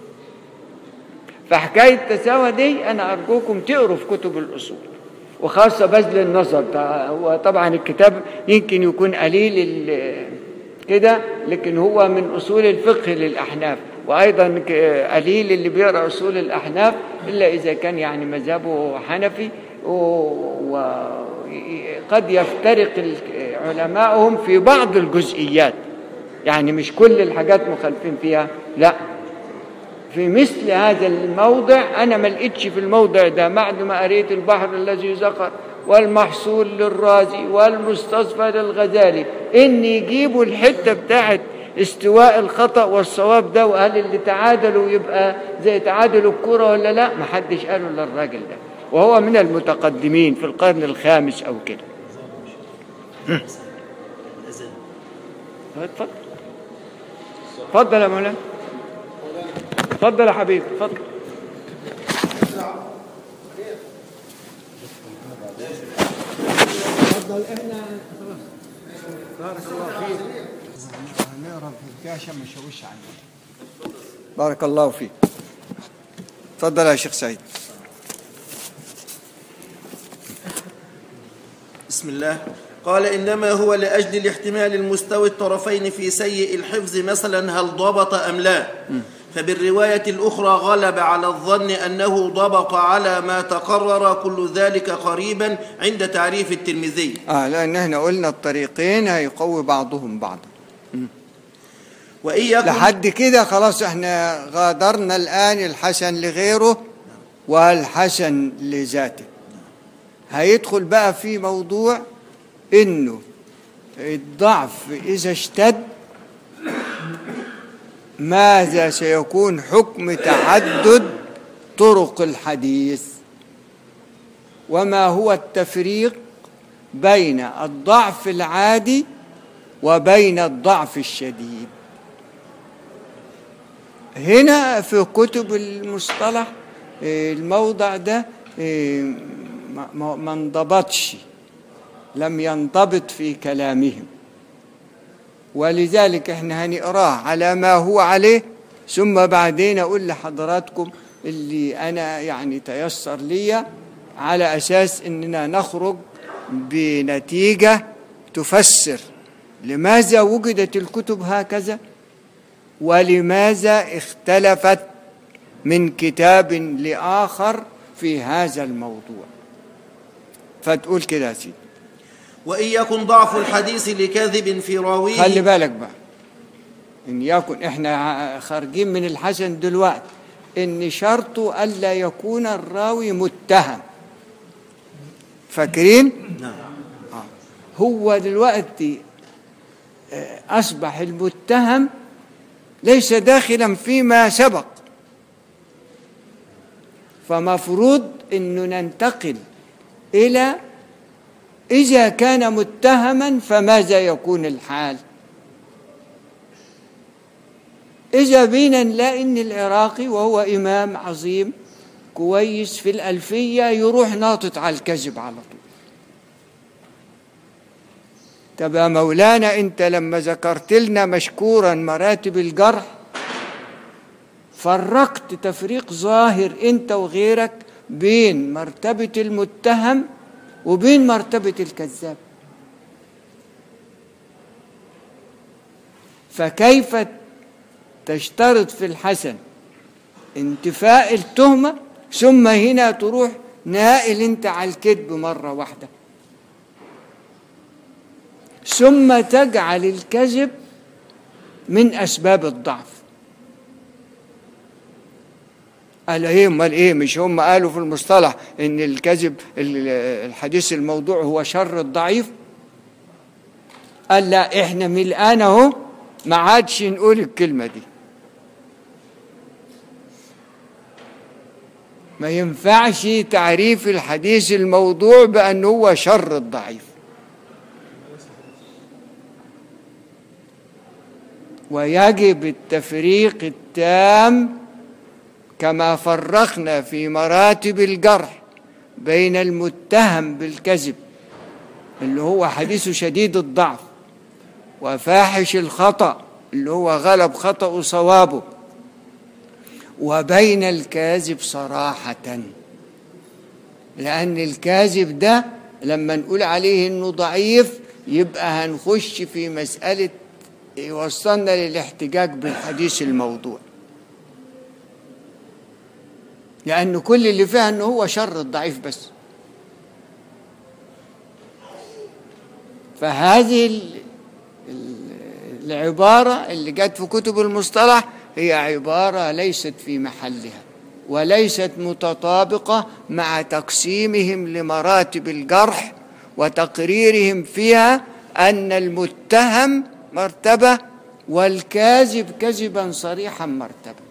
فحكاية تساوى دي أنا أرجوكم تقروا في كتب الأصول وخاصة بذل النظر ده هو طبعا الكتاب يمكن يكون قليل ال- كده لكن هو من أصول الفقه للأحناف وأيضا ك- قليل اللي بيقرأ أصول الأحناف إلا إذا كان يعني مذهبه حنفي وقد يفترق ال- علماؤهم في بعض الجزئيات يعني مش كل الحاجات مخالفين فيها لا في مثل هذا الموضع أنا ما لقيتش في الموضع ده بعد ما قريت البحر الذي ذكر والمحصول للرازي والمستصفى للغزالي إن يجيبوا الحتة بتاعت استواء الخطأ والصواب ده وهل اللي تعادلوا يبقى زي تعادلوا الكرة ولا لا ما حدش قاله للراجل ده وهو من المتقدمين في القرن الخامس أو كده الأذان اتفضل اتفضل يا مولانا اتفضل يا حبيبي اتفضل اتفضل احنا خلاص بارك الله فيك هنقرا في عشان ما نشوش عنك بارك الله فيك اتفضل يا شيخ سعيد بسم الله قال إنما هو لأجل الاحتمال المستوي الطرفين في سيء الحفظ مثلا هل ضبط أم لا فبالرواية الأخرى غلب على الظن أنه ضبط على ما تقرر كل ذلك قريبا عند تعريف الترمذي اه لان احنا قلنا الطريقين هيقوي بعضهم بعضا وإن يكن لحد كده خلاص احنا غادرنا الآن الحسن لغيره والحسن لذاته هيدخل بقى في موضوع انه الضعف اذا اشتد ماذا سيكون حكم تعدد طرق الحديث وما هو التفريق بين الضعف العادي وبين الضعف الشديد هنا في كتب المصطلح آه، الموضع ده آه، ما- ما ما انضبطش لم ينضبط في كلامهم ولذلك احنا هنقراه على ما هو عليه ثم بعدين اقول لحضراتكم اللي انا يعني تيسر لي على اساس اننا نخرج بنتيجه تفسر لماذا وجدت الكتب هكذا ولماذا اختلفت من كتاب لاخر في هذا الموضوع فتقول كده يا سيدي وإن يكن ضعف الحديث لكاذب في راويه خلي بالك بقى ان يكن احنا ع- خارجين من الحسن دلوقتي ان شرطه الا يكون الراوي متهم فاكرين نعم هو دلوقتي آه، اصبح المتهم ليس داخلا فيما سبق فمفروض انه ننتقل الى اذا كان متهما فماذا يكون الحال اذا بينا نلاقي ان العراقي وهو امام عظيم كويس في الالفيه يروح ناطط على الكذب على طول طب يا مولانا انت لما ذكرت لنا مشكورا مراتب الجرح فرقت تفريق ظاهر انت وغيرك بين مرتبة المتهم وبين مرتبة الكذاب فكيف تشترط في الحسن انتفاء التهمة ثم هنا تروح نائل انت على الكذب مرة واحدة ثم تجعل الكذب من اسباب الضعف قال ايه امال ايه مش هم قالوا في المصطلح ان الكذب ال- الحديث الموضوع هو شر الضعيف قال لا احنا من الان اهو ما عادش نقول الكلمه دي ما ينفعش تعريف الحديث الموضوع بأنه هو شر الضعيف ويجب التفريق التام كما فرقنا في مراتب الجرح بين المتهم بالكذب اللي هو حديث شديد الضعف وفاحش الخطأ اللي هو غلب خطأ صوابه وبين الكاذب صراحة لأن الكاذب ده لما نقول عليه إنه ضعيف يبقى هنخش في مسألة يوصلنا للاحتجاج بالحديث الموضوع لأن كل اللي فيها إنه هو شر الضعيف بس فهذه ال- ال- العبارة اللي جت في كتب المصطلح هي عبارة ليست في محلها وليست متطابقة مع تقسيمهم لمراتب الجرح وتقريرهم فيها أن المتهم مرتبة والكاذب كذبا صريحا مرتبة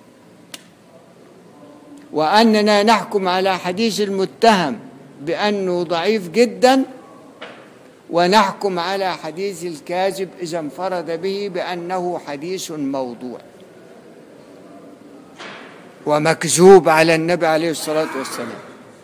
وأننا نحكم على حديث المتهم بأنه ضعيف جدا ونحكم على حديث الكاذب إذا انفرد به بأنه حديث موضوع ومكذوب على النبي عليه الصلاة والسلام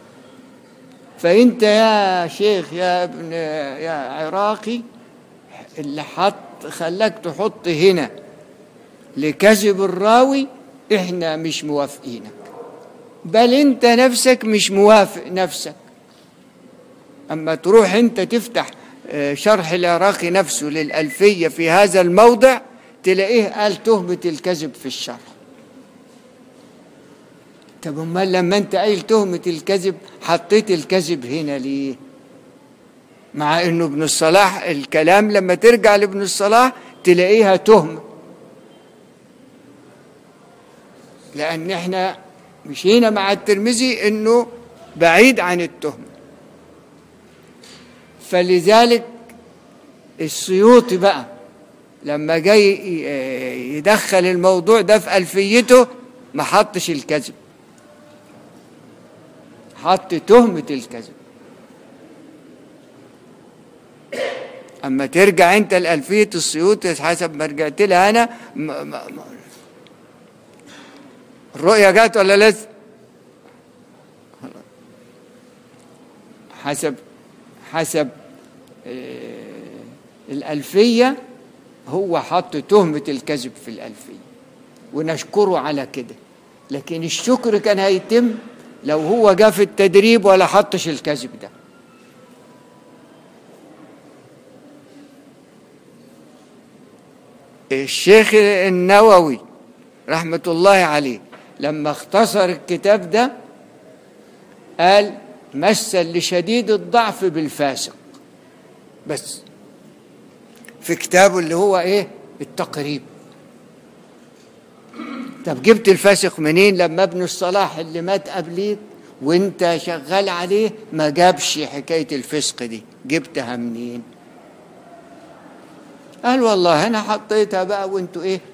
فأنت يا شيخ يا ابن يا عراقي اللي حط خلاك تحط هنا لكذب الراوي احنا مش موافقينك بل انت نفسك مش موافق نفسك اما تروح انت تفتح آه، شرح العراقي نفسه للألفية في هذا الموضع تلاقيه قال تهمة الكذب في الشرح طب امال لما انت قايل تهمة الكذب حطيت الكذب هنا ليه مع انه ابن الصلاح الكلام لما ترجع لابن الصلاح تلاقيها تهمة لان احنا مشينا مع الترمذي انه بعيد عن التهمة فلذلك السيوطي بقى لما جاي ي- يدخل الموضوع ده في ألفيته ما حطش الكذب حط تهمة الكذب أما ترجع أنت لألفية السيوطي حسب ما رجعت لها أنا ما ما ما الرؤية جت ولا لسه؟ حسب حسب آه، الألفية هو حط تهمة الكذب في الألفية ونشكره على كده لكن الشكر كان هيتم لو هو جاء في التدريب ولا حطش الكذب ده الشيخ النووي رحمة الله عليه لما اختصر الكتاب ده قال مثل لشديد الضعف بالفاسق بس في كتابه اللي هو ايه التقريب طب جبت الفاسق منين لما ابن الصلاح اللي مات قبليك وانت شغال عليه ما جابش حكاية الفسق دي جبتها منين قال والله انا حطيتها بقى وانتوا ايه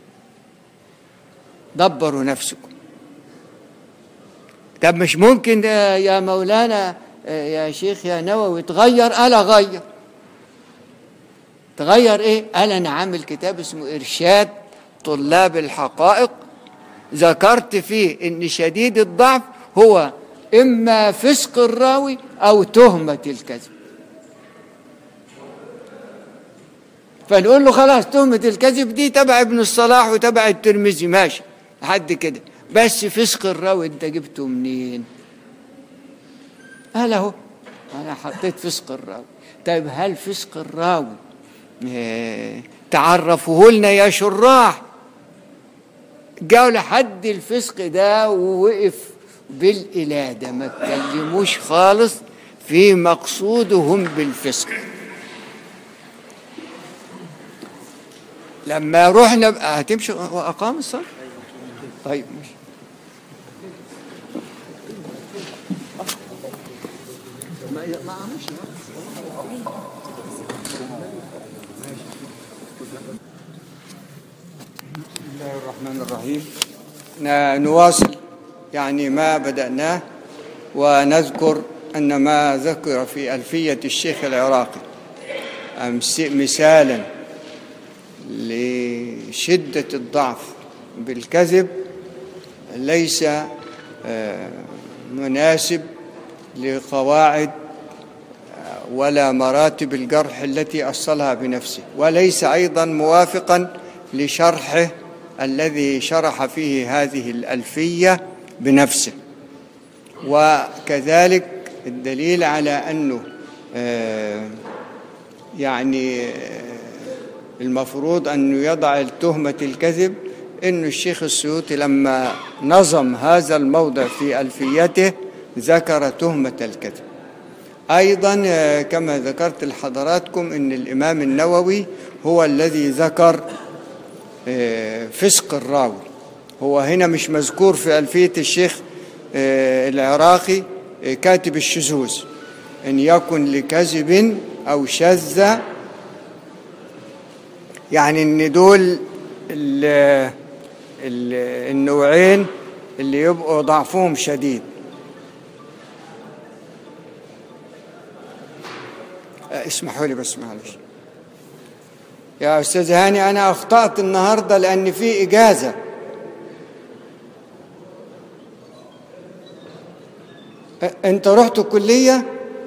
دبروا نفسكم طب مش ممكن يا يا مولانا يا شيخ يا نووي تغير قال اغير تغير ايه قال انا عامل كتاب اسمه ارشاد طلاب الحقائق ذكرت فيه ان شديد الضعف هو اما فسق الراوي او تهمه الكذب فنقول له خلاص تهمة الكذب دي تبع ابن الصلاح وتبع الترمذي ماشي لحد كده بس فسق الراوي انت جبته منين؟ قال اهو انا حطيت فسق الراوي طيب هل فسق الراوي اه تعرفوه لنا يا شراح جاوا لحد الفسق ده ووقف بالإلادة ما اتكلموش خالص في مقصودهم بالفسق لما رحنا بقى هتمشي وأقام الصلاة طيب مش ما عملش بسم الله الرحمن الرحيم ن- نواصل يعني ما بدأناه ونذكر أن ما ذكر في ألفية الشيخ العراقي أمس- مثالا لشدة الضعف بالكذب ليس آه، مناسب لقواعد ولا مراتب الجرح التي أصلها بنفسه وليس أيضا موافقا لشرحه الذي شرح فيه هذه الألفية بنفسه وكذلك الدليل على أنه آه، يعني آه، المفروض أنه يضع تهمة الكذب أن الشيخ السيوطي لما نظم هذا الموضع في ألفيته ذكر تهمة الكذب أيضا آه، كما ذكرت لحضراتكم أن الإمام النووي هو الذي ذكر آه، فسق الراوي هو هنا مش مذكور في ألفية الشيخ آه، العراقي آه، كاتب الشذوذ إن يكن لكذب أو شذ يعني إن دول ال ال النوعين اللي يبقوا ضعفهم شديد آه، اسمحوا لي بس معلش يا أستاذ هاني أنا أخطأت النهاردة لأن في إجازة أ- أنت رحت الكلية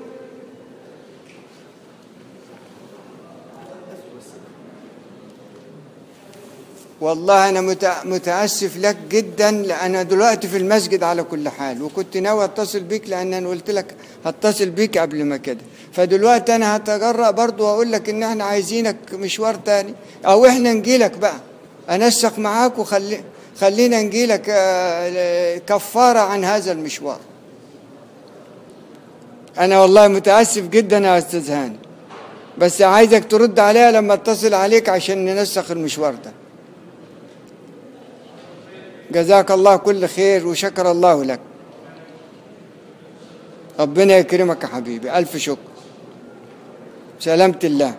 والله أنا متع- متأسف لك جدا لأن دلوقتي في المسجد على كل حال وكنت ناوي أتصل بيك لأن أنا قلت لك هتصل بيك قبل ما كده فدلوقتي أنا هتجرأ برضو وأقول لك إن إحنا عايزينك مشوار تاني أو إحنا نجيلك بقى أنسق معاك وخلي خلينا نجيلك آه، كفارة عن هذا المشوار أنا والله متأسف جدا يا أستاذ هاني بس عايزك ترد عليها لما اتصل عليك عشان ننسق المشوار ده جزاك الله كل خير وشكر الله لك ربنا يكرمك يا حبيبي ألف شكر سلامة الله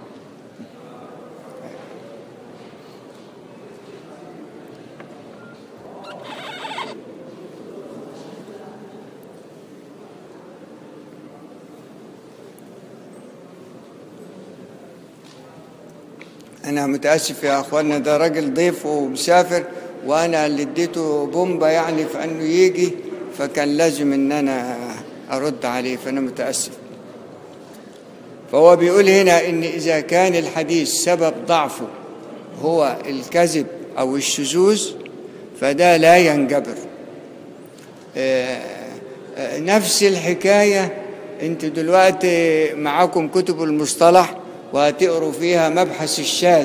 أنا متأسف يا أخوانا ده راجل ضيف ومسافر وأنا اللي اديته بومبا يعني في أنه يجي فكان لازم إن أنا أرد عليه فأنا متأسف فهو بيقول هنا إن إذا كان الحديث سبب ضعفه هو الكذب أو الشذوذ فده لا ينجبر آه، آه، نفس الحكاية انتوا دلوقتي معاكم كتب المصطلح وهتقروا فيها مبحث الشاذ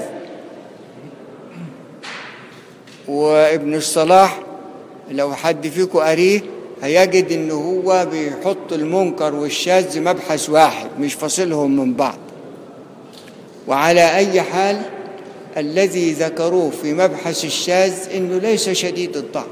وابن الصلاح لو حد فيكم قريه هيجد ان هو بيحط المنكر والشاذ مبحث واحد مش فاصلهم من بعض وعلى اي حال الذي ذكروه في مبحث الشاذ انه ليس شديد الضعف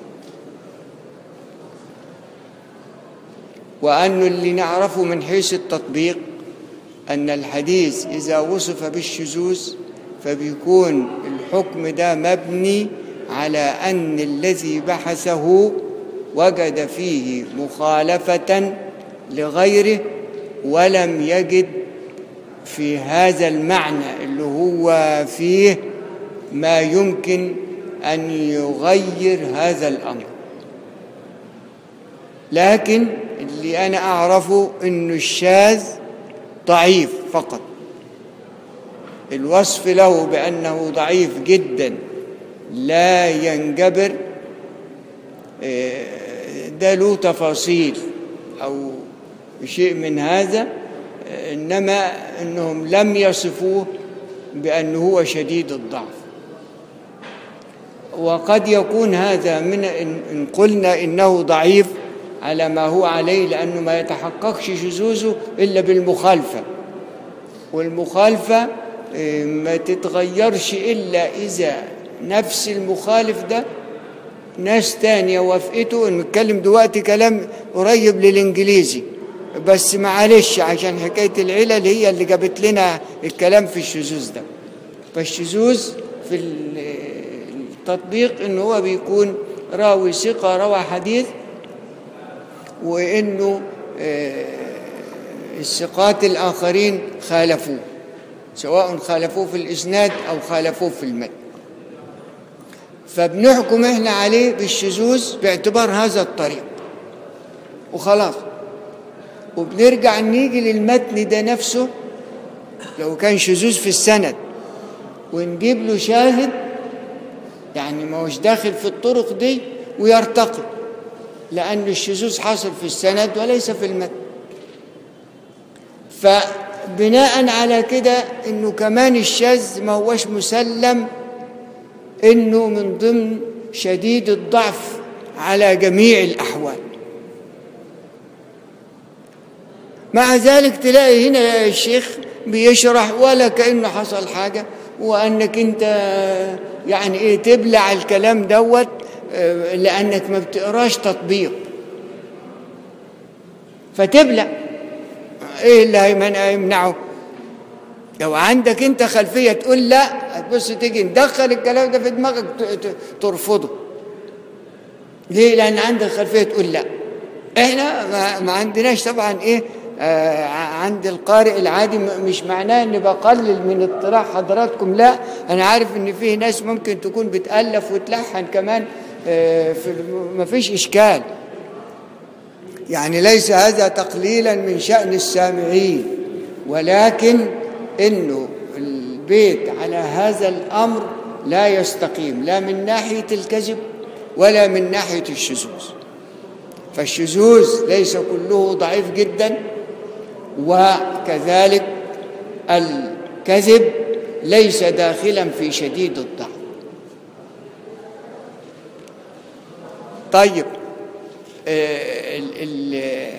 وأن اللي نعرفه من حيث التطبيق أن الحديث إذا وصف بالشذوذ فبيكون الحكم ده مبني على أن الذي بحثه وجد فيه مخالفة لغيره ولم يجد في هذا المعنى اللي هو فيه ما يمكن أن يغير هذا الأمر لكن اللي أنا أعرفه إنه الشاذ ضعيف فقط الوصف له بأنه ضعيف جدا لا ينجبر آه، ده له تفاصيل أو شيء من هذا آه، إنما إنهم لم يصفوه بأنه هو شديد الضعف وقد يكون هذا من إن إن قلنا إنه ضعيف على ما هو عليه لأنه ما يتحققش شذوذه إلا بالمخالفة والمخالفة آه، ما تتغيرش إلا إذا نفس المخالف ده ناس تانية وافقته نتكلم دلوقتي كلام قريب للإنجليزي بس معلش عشان حكاية العلل هي اللي جابت لنا الكلام في الشذوذ ده فالشذوذ في ال- التطبيق إن هو بيكون راوي ثقة روى حديث وإنه آه، الثقات الآخرين خالفوه سواء خالفوه في الإسناد أو خالفوه في المتن فبنحكم احنا عليه بالشذوذ باعتبار هذا الطريق وخلاص وبنرجع نيجي للمتن ده نفسه لو كان شذوذ في السند ونجيب له شاهد يعني ما هوش داخل في الطرق دي ويرتقي لأن الشذوذ حاصل في السند وليس في المتن فبناء على كده انه كمان الشاذ ما هوش مسلم انه من ضمن شديد الضعف على جميع الاحوال مع ذلك تلاقي هنا الشيخ بيشرح ولا كانه حصل حاجه وانك انت يعني ايه تبلع الكلام دوت آه، لانك ما بتقراش تطبيق فتبلع ايه اللي هيمن- هيمنعه لو عندك انت خلفيه تقول لا هتبص تيجي ندخل الكلام ده في دماغك ت- ت- ترفضه ليه لان عندك خلفيه تقول لا احنا ما, ما عندناش طبعا ايه آه عند القارئ العادي م- مش معناه اني بقلل من اطلاع حضراتكم لا انا عارف ان فيه ناس ممكن تكون بتالف وتلحن كمان آه في ما فيش اشكال يعني ليس هذا تقليلا من شأن السامعين ولكن انه البيت على هذا الامر لا يستقيم لا من ناحيه الكذب ولا من ناحيه الشذوذ فالشذوذ ليس كله ضعيف جدا وكذلك الكذب ليس داخلا في شديد الضعف طيب آه، ال- ال-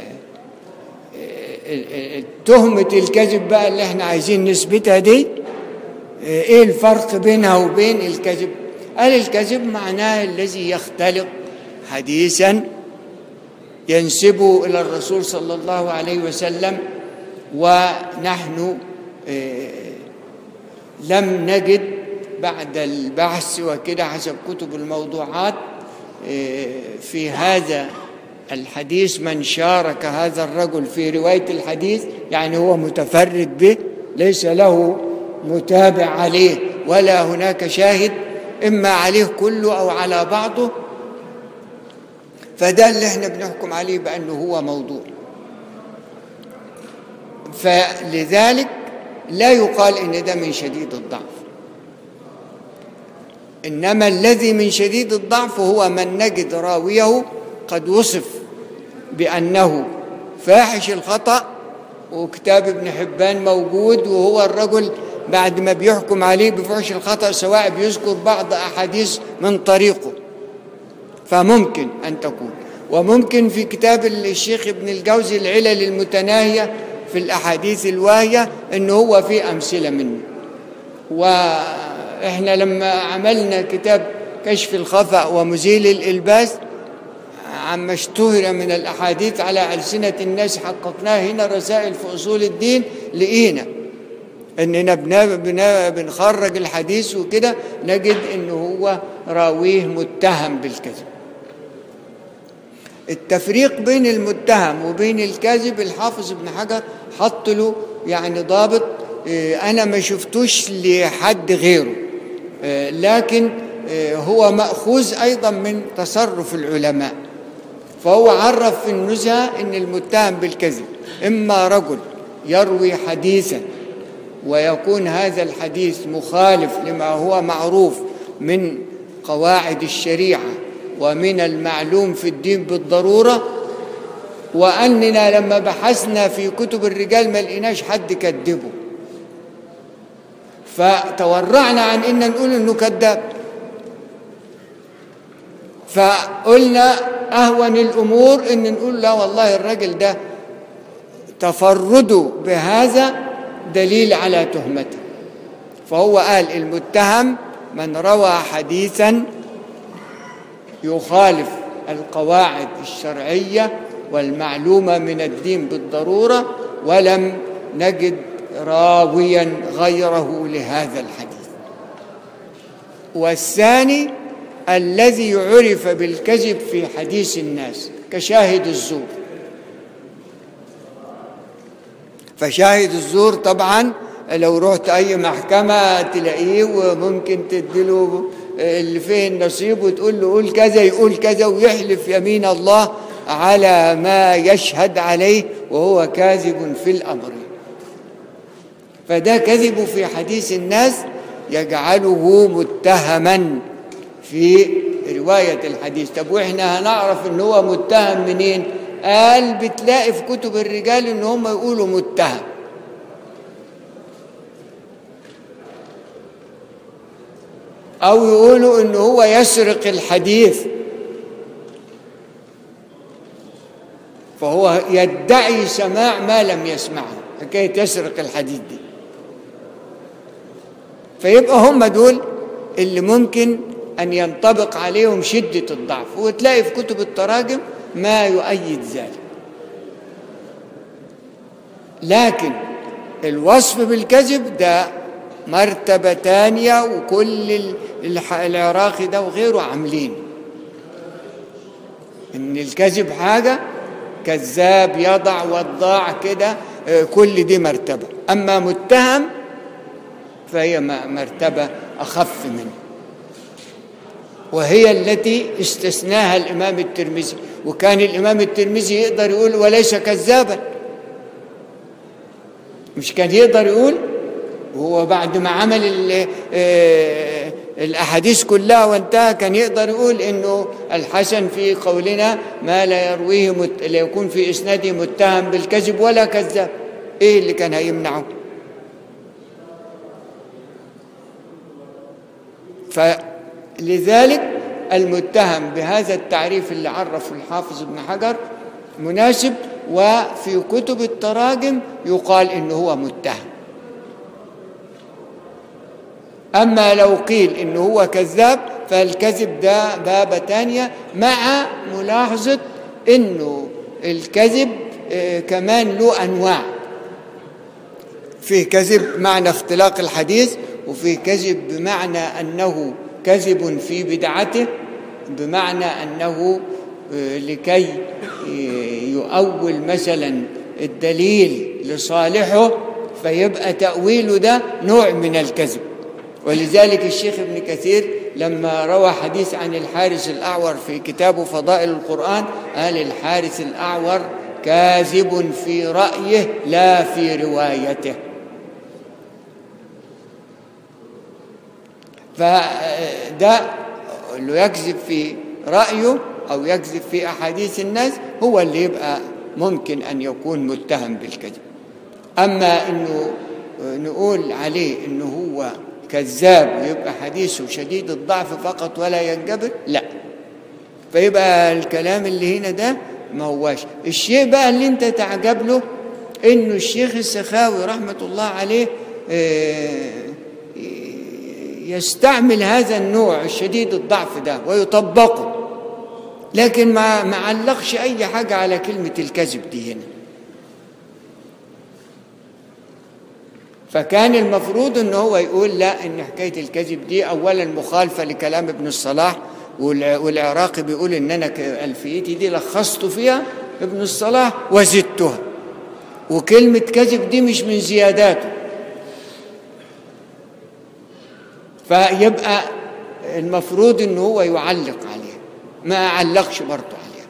آه، ال- تهمة الكذب بقى اللي احنا عايزين نثبتها دي آه، ايه الفرق بينها وبين الكذب قال الكذب معناه الذي يختلق حديثا ينسبه الى الرسول صلى الله عليه وسلم ونحن آه، لم نجد بعد البحث وكده حسب كتب الموضوعات آه، في هذا الحديث من شارك هذا الرجل في رواية الحديث يعني هو متفرد به ليس له متابع عليه ولا هناك شاهد إما عليه كله أو على بعضه فده اللي احنا بنحكم عليه بأنه هو موضوع فلذلك لا يقال ان ده من شديد الضعف انما الذي من شديد الضعف هو من نجد راويه قد وصف بانه فاحش الخطا وكتاب ابن حبان موجود وهو الرجل بعد ما بيحكم عليه بفحش الخطا سواء بيذكر بعض احاديث من طريقه فممكن ان تكون وممكن في كتاب الشيخ ابن الجوزي العلل المتناهيه في الاحاديث الواهيه ان هو في امثله منه واحنا لما عملنا كتاب كشف الخفا ومزيل الالباس عما اشتهر من الاحاديث على السنه الناس حققناه هنا رسائل في اصول الدين لقينا اننا بنا بنا بنخرج الحديث وكده نجد انه هو راويه متهم بالكذب التفريق بين المتهم وبين الكاذب الحافظ ابن حجر حط له يعني ضابط آه، انا ما شفتوش لحد غيره آه، لكن آه، هو ماخوذ ايضا من تصرف العلماء فهو عرف في النزهه ان المتهم بالكذب اما رجل يروي حديثا ويكون هذا الحديث مخالف لما هو معروف من قواعد الشريعه ومن المعلوم في الدين بالضروره واننا لما بحثنا في كتب الرجال ما لقيناش حد كذبه فتورعنا عن ان نقول انه كذاب فقلنا اهون الامور ان نقول لا والله الراجل ده تفرده بهذا دليل على تهمته فهو قال المتهم من روى حديثا يخالف القواعد الشرعيه والمعلومه من الدين بالضروره ولم نجد راويا غيره لهذا الحديث والثاني الذي عرف بالكذب في حديث الناس كشاهد الزور فشاهد الزور طبعا لو رحت أي محكمة تلاقيه وممكن تديله اللي فيه النصيب وتقول له قول كذا يقول كذا ويحلف يمين الله على ما يشهد عليه وهو كاذب في الأمر فده كذب في حديث الناس يجعله متهما في رواية الحديث طب وإحنا هنعرف إن هو متهم منين قال بتلاقي في كتب الرجال إن هم يقولوا متهم أو يقولوا إن هو يسرق الحديث فهو يدعي سماع ما لم يسمعه حكاية يسرق الحديث دي فيبقى هم دول اللي ممكن أن ينطبق عليهم شدة الضعف وتلاقي في كتب التراجم ما يؤيد ذلك لكن الوصف بالكذب ده مرتبة تانية وكل العراقي ده وغيره عاملين إن الكذب حاجة كذاب يضع وضاع كده كل دي مرتبة أما متهم فهي مرتبة أخف منه وهي التي استثناها الإمام الترمذي وكان الإمام الترمذي يقدر يقول وليس كذابا مش كان يقدر يقول وهو بعد ما عمل الأحاديث كلها وانتهى كان يقدر يقول إنه الحسن في قولنا ما لا يرويه مت... لا يكون في إسناده متهم بالكذب ولا كذاب إيه اللي كان هيمنعه فلذلك المتهم بهذا التعريف اللي عرفه الحافظ ابن حجر مناسب وفي كتب التراجم يقال إنه هو متهم أما لو قيل إنه هو كذاب فالكذب ده بابة تانية مع ملاحظة إنه الكذب كمان له أنواع فيه كذب معنى اختلاق الحديث وفيه كذب بمعنى أنه كذب في بدعته بمعنى أنه لكي يؤول مثلا الدليل لصالحه فيبقى تأويله ده نوع من الكذب ولذلك الشيخ ابن كثير لما روى حديث عن الحارس الأعور في كتابه فضائل القرآن قال الحارس الأعور كاذب في رأيه لا في روايته فده اللي يكذب في رأيه أو يكذب في أحاديث الناس هو اللي يبقى ممكن أن يكون متهم بالكذب أما أنه نقول عليه أنه هو كذاب ويبقى حديثه شديد الضعف فقط ولا ينجبر لا فيبقى الكلام اللي هنا ده ما هواش الشيء بقى اللي انت تعجب له انه الشيخ السخاوي رحمة الله عليه يستعمل هذا النوع الشديد الضعف ده ويطبقه لكن ما ما علقش اي حاجة على كلمة الكذب دي هنا فكان المفروض ان هو يقول لا ان حكايه الكذب دي اولا مخالفه لكلام ابن الصلاح والعراقي بيقول ان انا الفيتي دي لخصت فيها ابن الصلاح وزدتها وكلمه كذب دي مش من زياداته فيبقى المفروض ان هو يعلق عليها ما علقش برضه عليها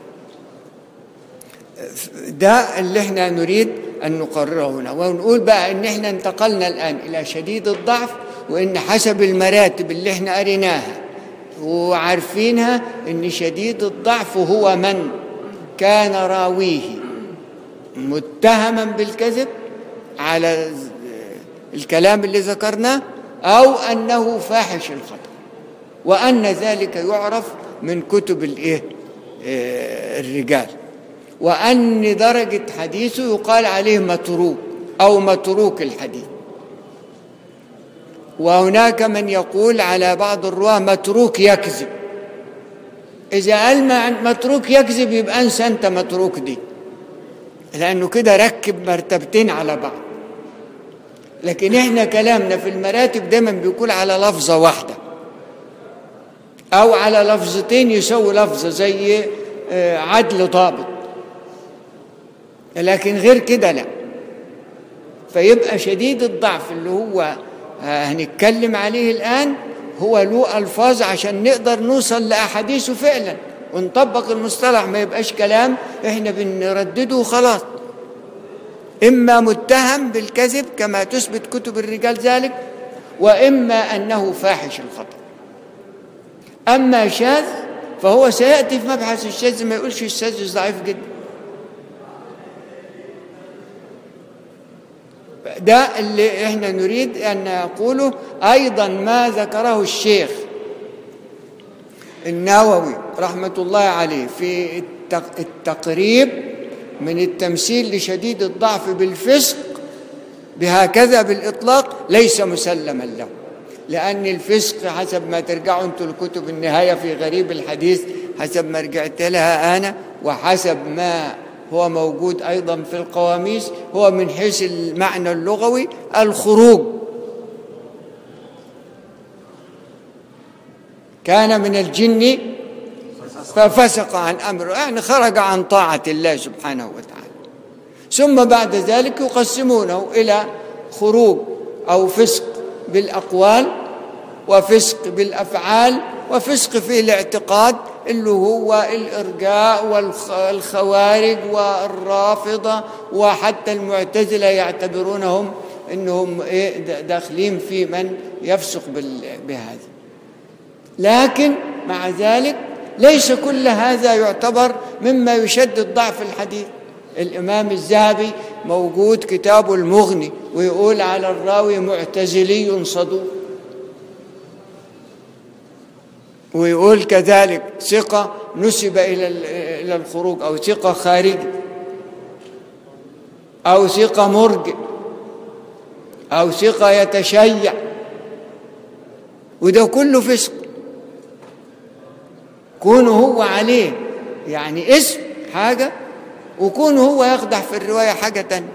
ده اللي احنا نريد أن نقرره هنا ونقول بقى إن إحنا انتقلنا الآن إلى شديد الضعف وإن حسب المراتب اللي إحنا قريناها وعارفينها إن شديد الضعف هو من كان راويه متهما بالكذب على الكلام اللي ذكرناه أو أنه فاحش الخطأ وأن ذلك يعرف من كتب الإيه الرجال وأن درجة حديثه يقال عليه متروك أو متروك الحديث وهناك من يقول على بعض الرواة متروك يكذب إذا قال متروك يكذب يبقى أنسى أنت متروك دي لأنه كده ركب مرتبتين على بعض لكن إحنا كلامنا في المراتب دايما بيكون على لفظة واحدة أو على لفظتين يسوي لفظة زي عدل ضابط لكن غير كده لا فيبقى شديد الضعف اللي هو آه، هنتكلم عليه الآن هو له ألفاظ عشان نقدر نوصل لأحاديثه فعلا ونطبق المصطلح ما يبقاش كلام احنا بنردده وخلاص إما متهم بالكذب كما تثبت كتب الرجال ذلك وإما أنه فاحش الخطأ أما شاذ فهو سيأتي في مبحث الشاذ ما يقولش الشاذ ضعيف جدا ده اللي احنا نريد أن نقوله أيضا ما ذكره الشيخ النووي رحمة الله عليه في التق- التقريب من التمثيل لشديد الضعف بالفسق بهكذا بالإطلاق ليس مسلما له لأن الفسق حسب ما ترجعوا أنتم لكتب النهاية في غريب الحديث حسب ما رجعت لها أنا وحسب ما هو موجود أيضا في القواميس هو من حيث المعنى اللغوي الخروج كان من الجن ففسق عن أمره يعني خرج عن طاعة الله سبحانه وتعالى ثم بعد ذلك يقسمونه إلى خروج أو فسق بالأقوال وفسق بالأفعال وفسق في الاعتقاد اللي هو الإرجاء والخوارج والرافضة وحتى المعتزلة يعتبرونهم أنهم إيه داخلين في من يفسق بال- بهذا لكن مع ذلك ليس كل هذا يعتبر مما يشدد ضعف الحديث الإمام الذهبي موجود كتابه المغني ويقول على الراوي معتزلي صدوق ويقول كذلك ثقة نسب إلى ال- إلى الخروج أو ثقة خارجي أو ثقة مرجئ أو ثقة يتشيع وده كله فسق كونه هو عليه يعني اسم حاجة وكونه هو يخدع في الرواية حاجة تانية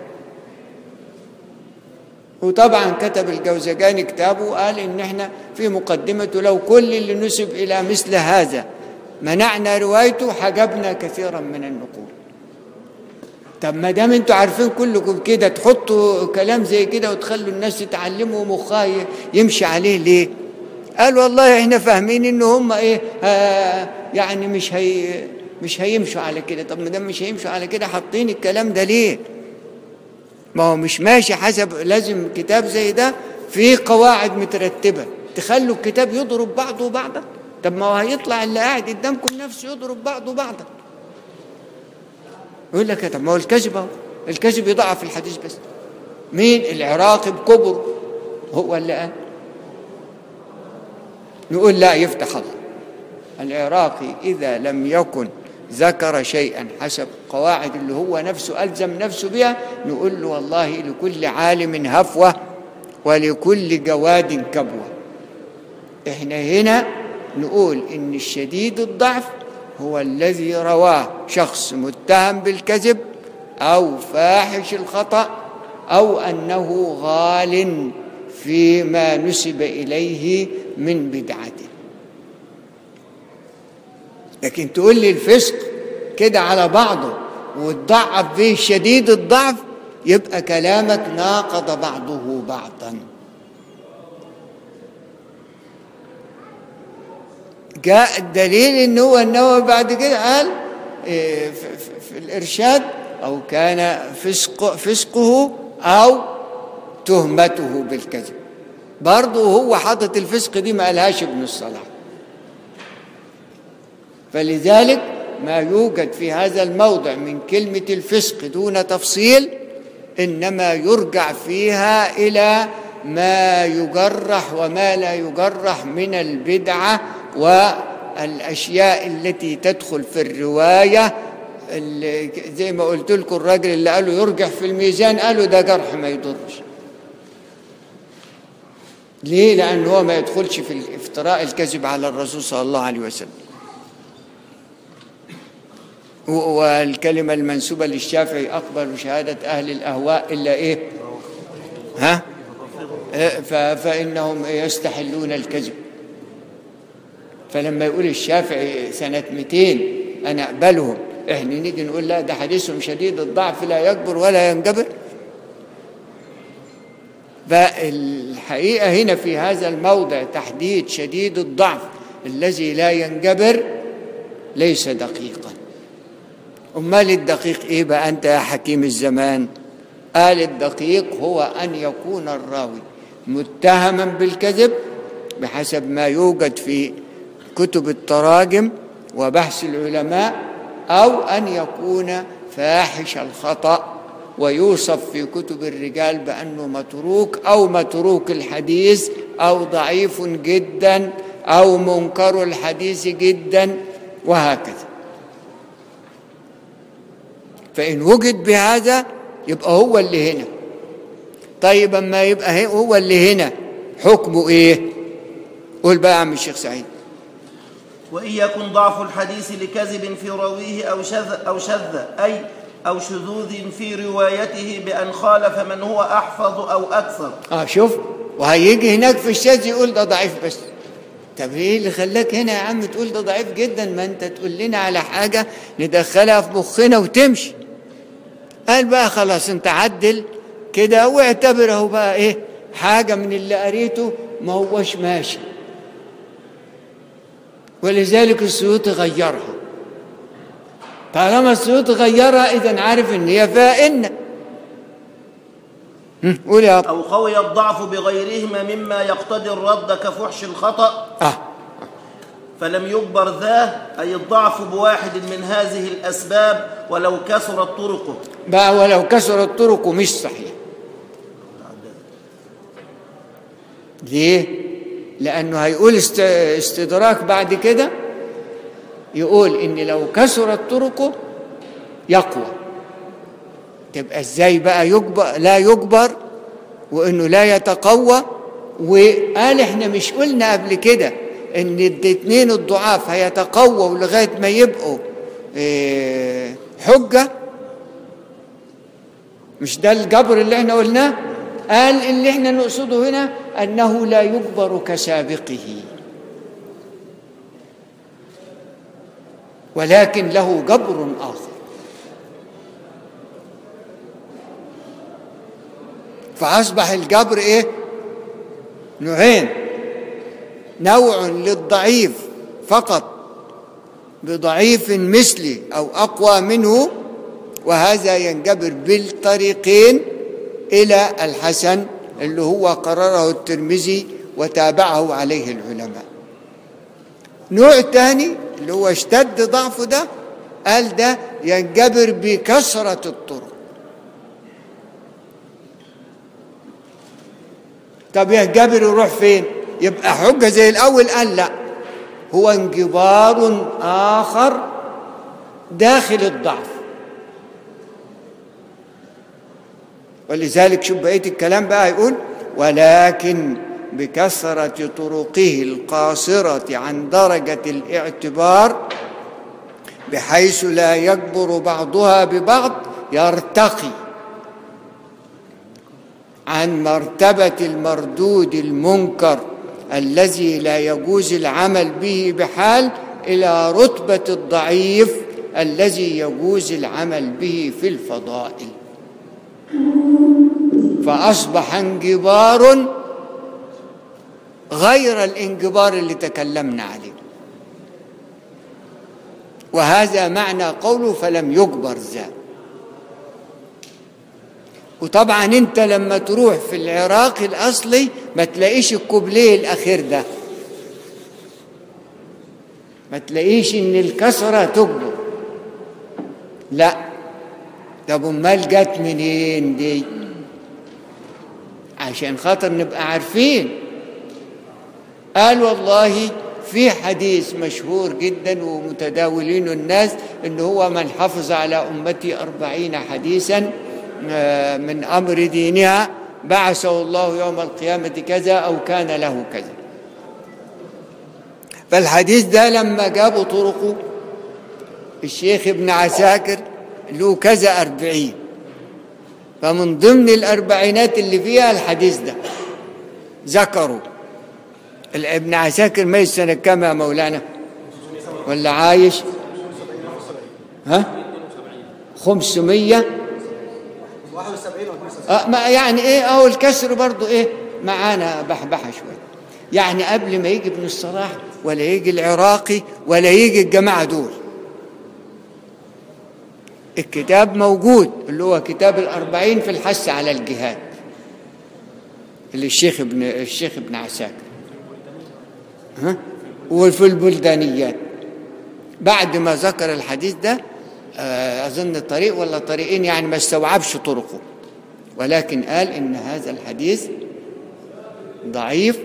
وطبعا كتب الجوزجاني كتابه وقال ان احنا في مقدمته لو كل اللي نسب الى مثل هذا منعنا روايته حجبنا كثيرا من النقول طب ما دام انتوا عارفين كلكم كده تحطوا كلام زي كده وتخلوا الناس تتعلموا مخها يمشي عليه ليه؟ قال والله احنا فاهمين ان هم ايه آه يعني مش هي مش هيمشوا على كده طب ما دام مش هيمشوا على كده حاطين الكلام ده ليه؟ ما هو مش ماشي حسب لازم كتاب زي ده فيه قواعد مترتبه تخلوا الكتاب يضرب بعضه بعضا طب ما هو هيطلع اللي قاعد قدامكم نفسه يضرب بعضه بعضا يقول لك طب ما هو الكذب اهو الكذب يضعف الحديث بس مين العراقي بكبر هو اللي قال نقول لا يفتح الله العراقي إذا لم يكن ذكر شيئا حسب قواعد اللي هو نفسه ألزم نفسه بها نقول له والله لكل عالم هفوة ولكل جواد كبوة احنا هنا نقول ان الشديد الضعف هو الذي رواه شخص متهم بالكذب او فاحش الخطأ او انه غال فيما نسب اليه من بدعته لكن تقول لي الفسق كده على بعضه وتضعف به شديد الضعف يبقى كلامك ناقض بعضه بعضا جاء الدليل ان هو النووي بعد كده قال إيه، في, في, في الارشاد او كان فسق فسقه او تهمته بالكذب برضه هو حاطط الفسق دي ما قالهاش ابن الصلاح فلذلك ما يوجد في هذا الموضع من كلمة الفسق دون تفصيل إنما يرجع فيها إلى ما يجرح وما لا يجرح من البدعة والأشياء التي تدخل في الرواية اللي زي ما قلت لكم الراجل اللي قالوا يرجح في الميزان قالوا ده جرح ما يضرش ليه؟ لأن هو ما يدخلش في الافتراء الكذب على الرسول صلى الله عليه وسلم والكلمة المنسوبة للشافعي أقبل شهادة أهل الأهواء إلا إيه ها ف- فإنهم يستحلون الكذب فلما يقول الشافعي سنة 200 أنا أقبلهم إحنا نيجي نقول لا ده حديثهم شديد الضعف لا يكبر ولا ينجبر فالحقيقة هنا في هذا الموضع تحديد شديد الضعف الذي لا ينجبر ليس دقيقا أمال الدقيق إيه بقى أنت يا حكيم الزمان قال الدقيق هو أن يكون الراوي متهما بالكذب بحسب ما يوجد في كتب التراجم وبحث العلماء أو أن يكون فاحش الخطأ ويوصف في كتب الرجال بأنه متروك أو متروك الحديث أو ضعيف جدا أو منكر الحديث جدا وهكذا فإن وجد بهذا يبقى هو اللي هنا طيب اما يبقى هو اللي هنا حكمه ايه قول بقى يا عم الشيخ سعيد وإن يكن ضعف الحديث لكذب في راويه أو شذ أو شذ أي أو شذوذ في روايته بأن خالف من هو أحفظ أو أكثر اه شوف وهيجي هناك في الشاذ يقول ده ضعيف بس طب ايه اللي خلاك هنا يا عم تقول ده ضعيف جدا ما انت تقول لنا على حاجه ندخلها في مخنا وتمشي قال بقى خلاص انت عدل كده واعتبره بقى ايه حاجه من اللي قريته ما هوش ماشي ولذلك السيوطي غيرها طالما السيوطي غيرها اذا عارف ان هي فائنه هم، قول يا أبو. أو قوي الضعف بغيرهما مما يقتضي الرد كفحش الخطأ اه فلم يجبر ذا أي الضعف بواحد من هذه الأسباب ولو كثرت طرقه بقى ولو كسرت طرقه مش صحيح ليه لانه هيقول است- استدراك بعد كده يقول ان لو كسرت طرقه يقوى تبقى ازاي بقى يجبر لا يجبر وانه لا يتقوى وقال احنا مش قلنا قبل كده ان الاثنين الضعاف هيتقووا لغايه ما يبقوا إيه، حجه مش ده الجبر اللي احنا قلناه قال اللي احنا نقصده هنا انه لا يجبر كسابقه ولكن له جبر اخر فاصبح الجبر ايه نوعين نوع للضعيف فقط بضعيف مثلي او اقوى منه وهذا ينجبر بالطريقين الى الحسن اللي هو قرره الترمذي وتابعه عليه العلماء نوع تاني اللي هو اشتد ضعفه ده قال ده ينجبر بكثرة الطرق طب ينجبر يروح فين يبقى حجة زي الأول قال لا هو انجبار آخر داخل الضعف ولذلك شوف بقيه الكلام بقى يقول ولكن بكثرة طرقه القاصرة عن درجة الاعتبار بحيث لا يكبر بعضها ببعض يرتقي عن مرتبة المردود المنكر الذي لا يجوز العمل به بحال إلى رتبة الضعيف الذي يجوز العمل به في الفضائل فأصبح انجبار غير الانجبار اللي تكلمنا عليه وهذا معنى قوله فلم يجبر ذا وطبعا انت لما تروح في العراق الاصلي ما تلاقيش الكوبليه الاخير ده ما تلاقيش ان الكسره تجبر لا طب امال جت منين دي عشان خاطر نبقى عارفين قال والله في حديث مشهور جدا ومتداولين الناس ان هو من حفظ على امتي أربعين حديثا آه، من امر دينها بعثه الله يوم القيامه كذا او كان له كذا فالحديث ده لما جابوا طرقه الشيخ ابن عساكر له كذا أربعين فمن ضمن الأربعينات اللي فيها الحديث ده ذكروا ابن عساكر ميت سنة كام يا مولانا ولا عايش ها خمسمية 71 و 72 آه ما يعني ايه او الكسر برضو ايه معانا بحبحه شويه يعني قبل ما يجي ابن الصلاح ولا يجي العراقي ولا يجي الجماعه دول الكتاب موجود اللي هو كتاب الأربعين في الحث على الجهاد اللي الشيخ ابن الشيخ ابن عساكر ها وفي البلدانيات بعد ما ذكر الحديث ده آه، أظن طريق ولا طريقين يعني ما استوعبش طرقه ولكن قال إن هذا الحديث ضعيف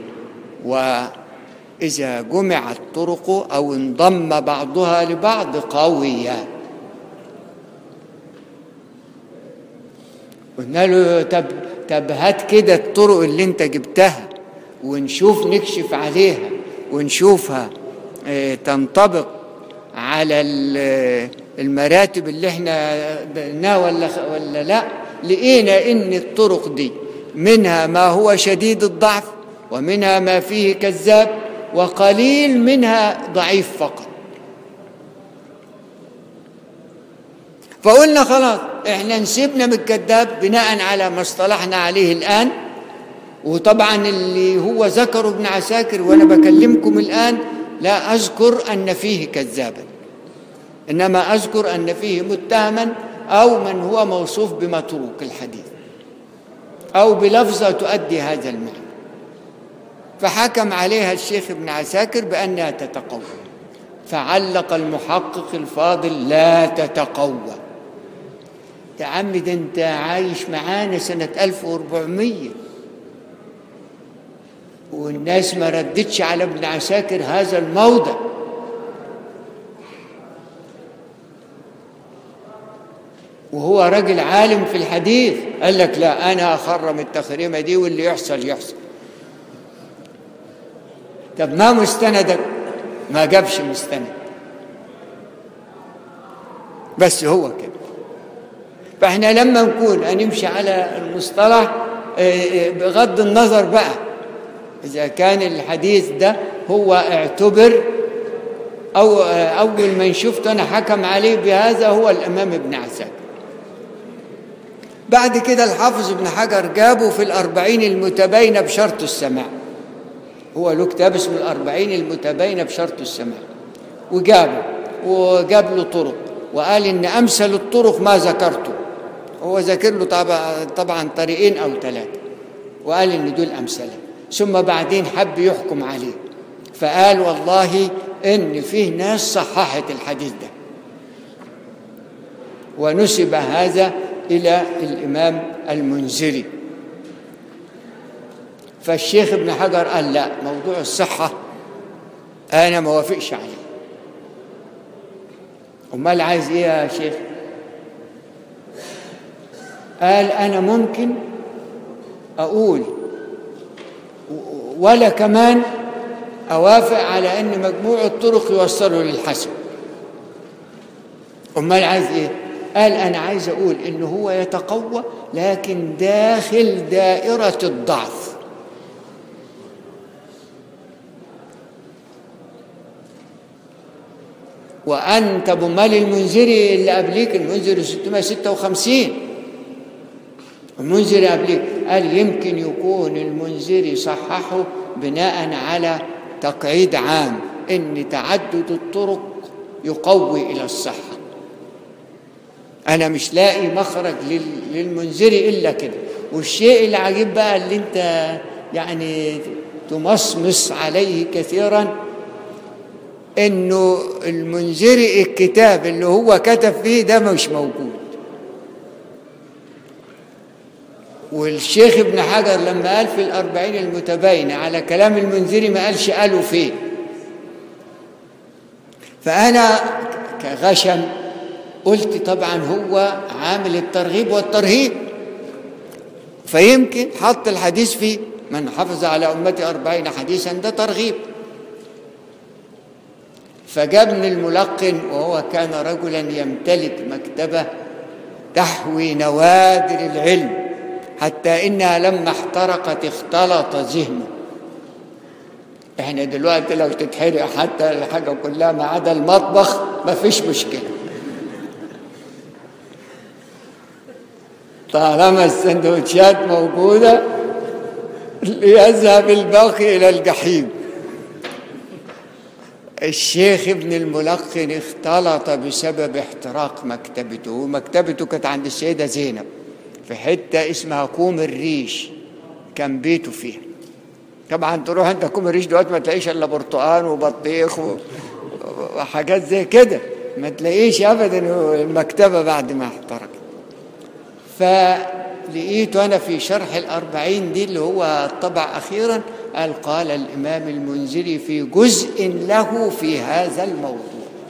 وإذا جمعت طرقه أو انضم بعضها لبعض قويا قلنا له طب طب هات كده الطرق اللي انت جبتها ونشوف نكشف عليها ونشوفها اه، تنطبق على ال- المراتب اللي احنا بناها ولا ولا لا لقينا ان الطرق دي منها ما هو شديد الضعف ومنها ما فيه كذاب وقليل منها ضعيف فقط فقلنا خلاص احنا نسيبنا من الكذاب بناء على ما اصطلحنا عليه الان وطبعا اللي هو ذكره ابن عساكر وانا بكلمكم الان لا اذكر ان فيه كذابا انما اذكر ان فيه متهما او من هو موصوف بمتروك الحديث او بلفظه تؤدي هذا المعنى فحكم عليها الشيخ ابن عساكر بانها تتقوى فعلق المحقق الفاضل لا تتقوى يا عم ده انت عايش معانا سنة 1400 والناس ما ردتش على ابن عساكر هذا الموضع وهو راجل عالم في الحديث قال لك لا انا اخرم التخريمه دي واللي يحصل يحصل طب ما مستندك ما جابش مستند بس هو كده فاحنا لما نكون هنمشي على المصطلح آه، بغض النظر بقى اذا كان الحديث ده هو اعتبر او آه، اول من شفته انا حكم عليه بهذا هو الامام ابن عساكر بعد كده الحافظ ابن حجر جابه في الأربعين المتباينة بشرط السماع هو له كتاب اسمه الأربعين المتباينة بشرط السماع وجابه وجاب له طرق وقال إن أمثل الطرق ما ذكرته هو ذاكر له طبعا, طبعا طريقين أو ثلاثة وقال إن دول أمثلة ثم بعدين حب يحكم عليه فقال والله إن فيه ناس صححت الحديث ده ونسب هذا إلى الإمام المنذري فالشيخ ابن حجر قال لا موضوع الصحة أنا ما وافقش عليه أمال عايز إيه يا شيخ قال أنا ممكن أقول ولا كمان أوافق على أن مجموع الطرق يوصلوا للحسن أمال عايز إيه قال أنا عايز أقول إن هو يتقوى لكن داخل دائرة الضعف وأنت بمال المنذري اللي قبليك المنذري 656 المنذري قبليك قال يمكن يكون المنذري صححه بناء على تقعيد عام إن تعدد الطرق يقوي إلى الصحة أنا مش لاقي مخرج لل- للمنذري إلا كده والشيء العجيب بقى اللي أنت يعني تمصمص عليه كثيرا إنه المنذري الكتاب اللي هو كتب فيه ده مش موجود والشيخ ابن حجر لما قال في الأربعين المتباينة على كلام المنذري ما قالش قالوا فين فأنا كغشم قلت طبعا هو عامل الترغيب والترهيب فيمكن حط الحديث فيه من حفظ على أمتي أربعين حديثا ده ترغيب فجابني الملقن وهو كان رجلا يمتلك مكتبة تحوي نوادر العلم حتى إنها لما احترقت اختلط ذهنه احنا دلوقتي لو تتحرق حتى الحاجة كلها ما عدا المطبخ ما فيش مشكلة طالما السندوتشات موجودة ليذهب الباقي إلى الجحيم الشيخ ابن الملقن اختلط بسبب احتراق مكتبته ومكتبته كانت عند السيدة زينب في حتة اسمها كوم الريش كان بيته فيها طبعا تروح انت كوم الريش دلوقتي ما تلاقيش الا برتقان وبطيخ و- وحاجات زي كده ما تلاقيش ابدا المكتبه بعد ما احترقت فلقيته انا في شرح الاربعين دي اللي هو طبع اخيرا قال قال الامام المنذري في جزء له في هذا الموضوع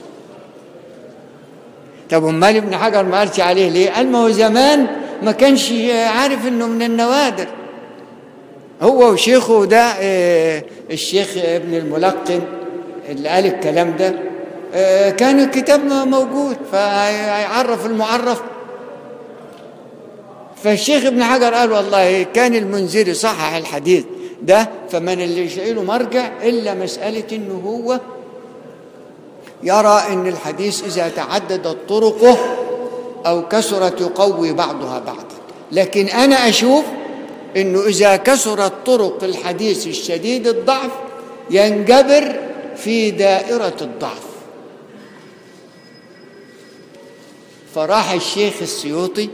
طب امال ابن حجر ما قالش عليه ليه قال ما هو زمان ما كانش عارف انه من النوادر هو وشيخه ده آه، الشيخ ابن الملقن اللي قال الكلام ده آه، كان الكتاب م- موجود فهيعرف المعرف فالشيخ ابن حجر قال والله كان المنذري صحح الحديث ده فمن اللي يشيله مرجع الا مساله انه هو يرى ان الحديث اذا تعددت طرقه او كثرت يقوي بعضها بعضا لكن انا اشوف انه اذا كثرت طرق الحديث الشديد الضعف ينجبر في دائره الضعف فراح الشيخ السيوطي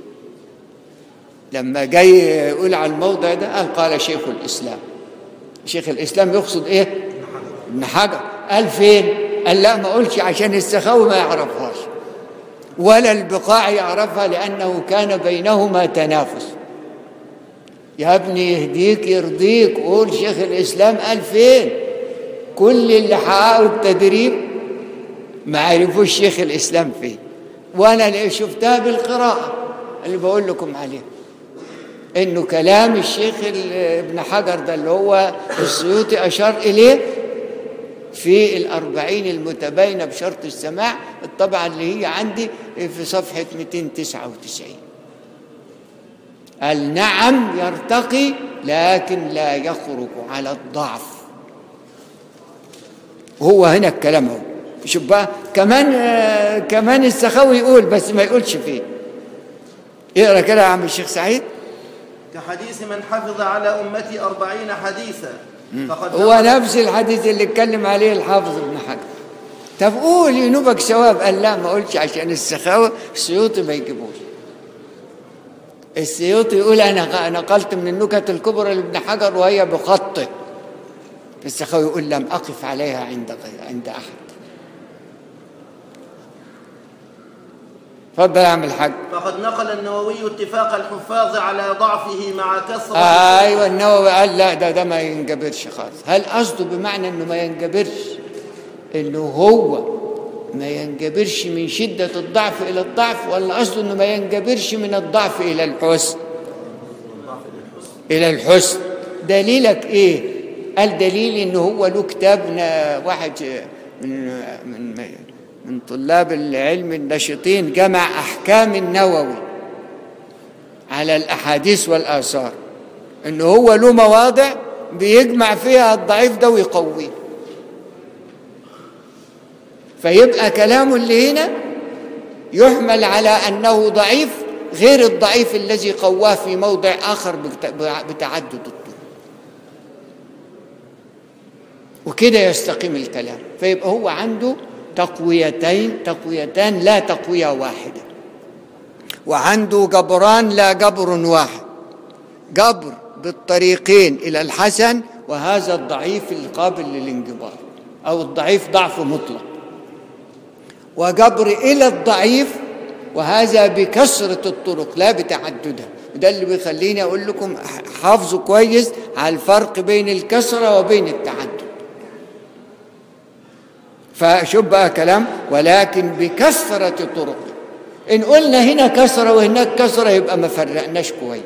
لما جاي يقول على الموضع ده قال قال شيخ الاسلام شيخ الاسلام يقصد ايه ابن حجر قال فين قال لا ما قلش عشان السخاوي ما يعرفهاش ولا البقاع يعرفها لانه كان بينهما تنافس يا ابني يهديك يرضيك قول شيخ الاسلام قال فين كل اللي حققوا التدريب ما عرفوش شيخ الاسلام فين وانا اللي شفتها بالقراءه اللي بقول لكم عليها انه كلام الشيخ ال- ابن حجر ده اللي هو السيوطي اشار اليه في الأربعين المتباينة بشرط السماع الطبعة اللي هي عندي في صفحة 299 قال نعم يرتقي لكن لا يخرج على الضعف وهو هنا الكلام هو شوف بقى كمان آه، كمان السخاوي يقول بس ما يقولش فيه اقرا كده يا عم الشيخ سعيد كحديث من حفظ على أمتي أربعين حديثا فقد هو نقل- نفس الحديث اللي اتكلم عليه الحافظ ابن حجر طب قول ينوبك ثواب قال لا ما قلتش عشان السخاوة السيوطي ما يجيبوش السيوطي يقول انا غ- نقلت من النكت الكبرى لابن حجر وهي بخطه السخاوي يقول لم اقف عليها عند غير عند احد اتفضل يا عم الحاج فقد نقل النووي اتفاق الحفاظ على ضعفه مع كثرة ايوه النووي قال لا ده ده ما ينجبرش خالص هل قصده بمعنى انه ما ينجبرش انه هو ما ينجبرش من شدة الضعف إلى الضعف ولا قصده انه ما ينجبرش من الضعف إلى الحسن إلى الحسن دليلك إيه قال دليلي انه هو له كتاب نا- واحد من من من طلاب العلم النشطين جمع أحكام النووي على الأحاديث والآثار إنه هو له مواضع بيجمع فيها الضعيف ده ويقويه فيبقى كلامه اللي هنا يحمل على أنه ضعيف غير الضعيف الذي قواه في موضع آخر بت- بتعدد الطرق وكده يستقيم الكلام فيبقى هو عنده تقويتين تقويتان لا تقوية واحدة وعنده جبران لا جبر واحد جبر بالطريقين إلى الحسن وهذا الضعيف القابل للانجبار أو الضعيف ضعف مطلق وجبر إلى الضعيف وهذا بكثرة الطرق لا بتعددها وده اللي بيخليني أقول لكم حافظوا كويس على الفرق بين الكثرة وبين التعدد فشوف بقى كلام ولكن بكثرة طرق إن قلنا هنا كثرة وهناك كثرة يبقى ما فرقناش كويس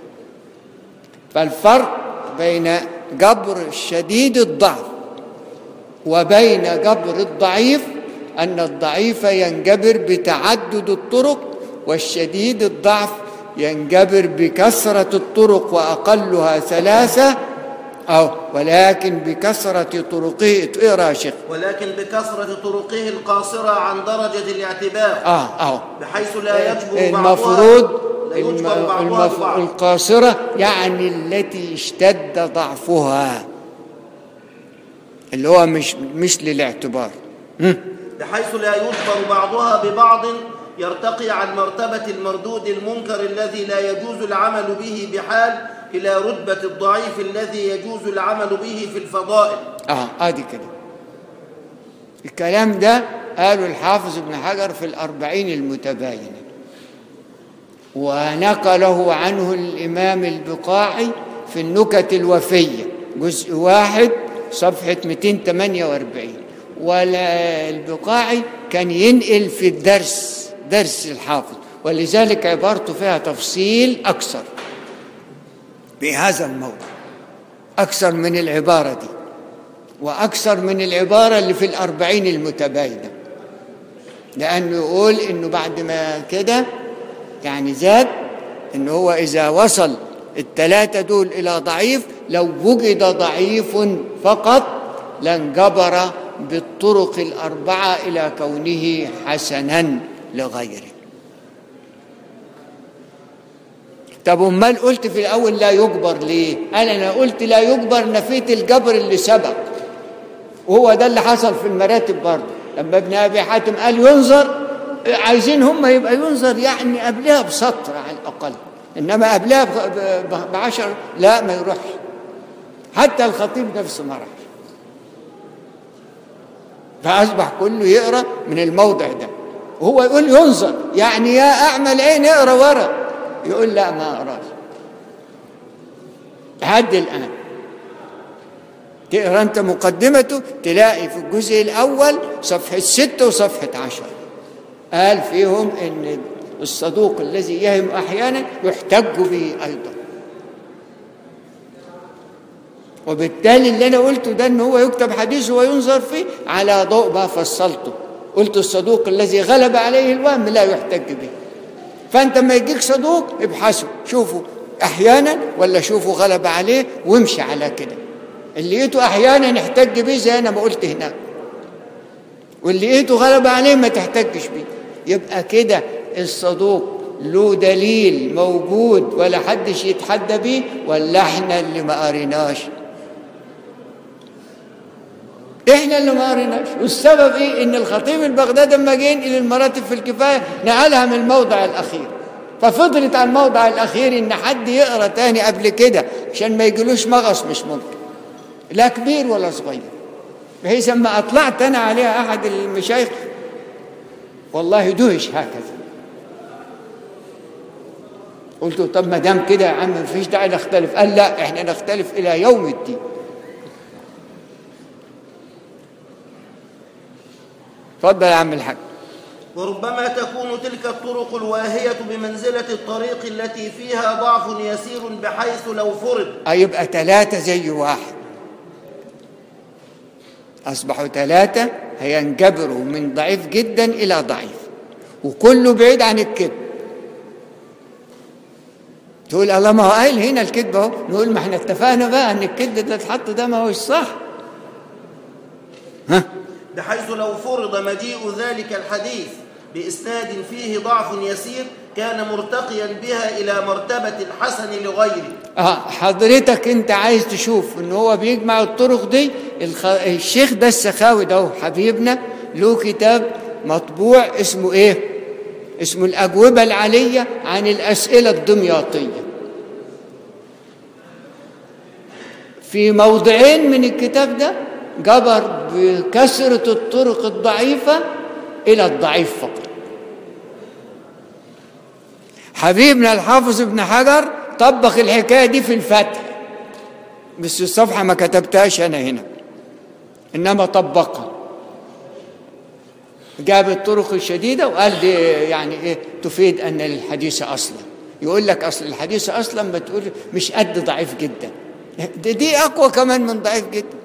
فالفرق بين جبر شديد الضعف وبين جبر الضعيف أن الضعيف ينجبر بتعدد الطرق والشديد الضعف ينجبر بكثرة الطرق وأقلها ثلاثة أو ولكن بكثرة طرقه اقرا يا شيخ ولكن بكثرة طرقه القاصرة عن درجة الاعتبار اه اه بحيث لا يجبر بعضها المفروض لا يجبر الم- بعضها المف... ببعض القاصرة يعني التي اشتد ضعفها اللي هو مش مش للاعتبار هم؟ بحيث لا يجبر بعضها ببعض يرتقي عن مرتبة المردود المنكر الذي لا يجوز العمل به بحال إلى رتبة الضعيف الذي يجوز العمل به في الفضائل اه ادي كده الكلام ده قاله الحافظ ابن حجر في الأربعين المتباينة ونقله عنه الإمام البقاعي في النكت الوفية جزء واحد صفحة 248 والبقاعي كان ينقل في الدرس درس الحافظ ولذلك عبارته فيها تفصيل أكثر بهذا الموضوع أكثر من العبارة دي وأكثر من العبارة اللي في الأربعين المتباينة لأنه يقول إنه بعد ما كده يعني زاد إنه هو إذا وصل الثلاثة دول إلى ضعيف لو وجد ضعيف فقط لانجبر بالطرق الأربعة إلى كونه حسنا لغيره طب امال قلت في الاول لا يجبر ليه قال انا قلت لا يجبر نفيت الجبر اللي سبق وهو ده اللي حصل في المراتب برضه لما ابن ابي حاتم قال ينظر عايزين هم يبقى ينظر يعني قبلها بسطر على الاقل انما قبلها ب- ب- بعشر لا ما يروحش حتى الخطيب نفسه ما راحش فاصبح كله يقرا من الموضع ده وهو يقول ينظر يعني يا اعمى العين اقرا ورا يقول لا ما اقراش لحد الان تقرا انت مقدمته تلاقي في الجزء الاول صفحه ستة وصفحه عشرة قال فيهم ان الصدوق الذي يهم احيانا يحتج به ايضا وبالتالي اللي انا قلته ده ان هو يكتب حديث وينظر فيه على ضوء ما فصلته قلت الصدوق الذي غلب عليه الوهم لا يحتج به فانت لما يجيك صدوق ابحثه شوفوا احيانا ولا شوفوا غلب عليه وامشي على كده اللي لقيته احيانا احتج بيه زي انا ما قلت هناك واللي لقيته غلب عليه ما تحتجش بيه يبقى كده الصدوق له دليل موجود ولا حدش يتحدى بيه ولا احنا اللي ما قريناش احنا اللي ما قريناش والسبب ايه ان الخطيب البغدادي لما جه ينقل المراتب في الكفايه نقلها من الموضع الاخير ففضلت على الموضع الاخير ان حد يقرا تاني قبل كده عشان ما يجيلوش مغص مش ممكن لا كبير ولا صغير بحيث اما اطلعت انا عليها احد المشايخ والله دهش هكذا قلت له طب ما دام كده يا عم مفيش داعي نختلف قال لا احنا نختلف الى يوم الدين اتفضل يا عم الحاج وربما تكون تلك الطرق الواهية بمنزلة الطريق التي فيها ضعف يسير بحيث لو فرض هيبقى ثلاثة زي واحد أصبحوا ثلاثة هينجبروا من ضعيف جدا إلى ضعيف وكله بعيد عن الكذب تقول الله ما هو قايل هنا الكذب اهو نقول ما احنا اتفقنا بقى ان الكذب ده اتحط ده ما هوش صح ها بحيث لو فرض مجيء ذلك الحديث بإسناد فيه ضعف يسير كان مرتقيا بها إلى مرتبة الحسن لغيره اه حضرتك انت عايز تشوف ان هو بيجمع الطرق دي الخ... الشيخ ده السخاوي ده هو حبيبنا له كتاب مطبوع اسمه ايه اسمه الاجوبه العاليه عن الاسئله الدمياطيه في موضعين من الكتاب ده جبر بكثره الطرق الضعيفه الى الضعيف فقط حبيبنا الحافظ ابن حجر طبق الحكايه دي في الفتح بس الصفحه ما كتبتهاش انا هنا انما طبقها جاب الطرق الشديده وقال دي يعني ايه تفيد ان الحديث اصلا يقول لك اصل الحديث اصلا ما تقول مش قد ضعيف جدا دي, دي اقوى كمان من ضعيف جدا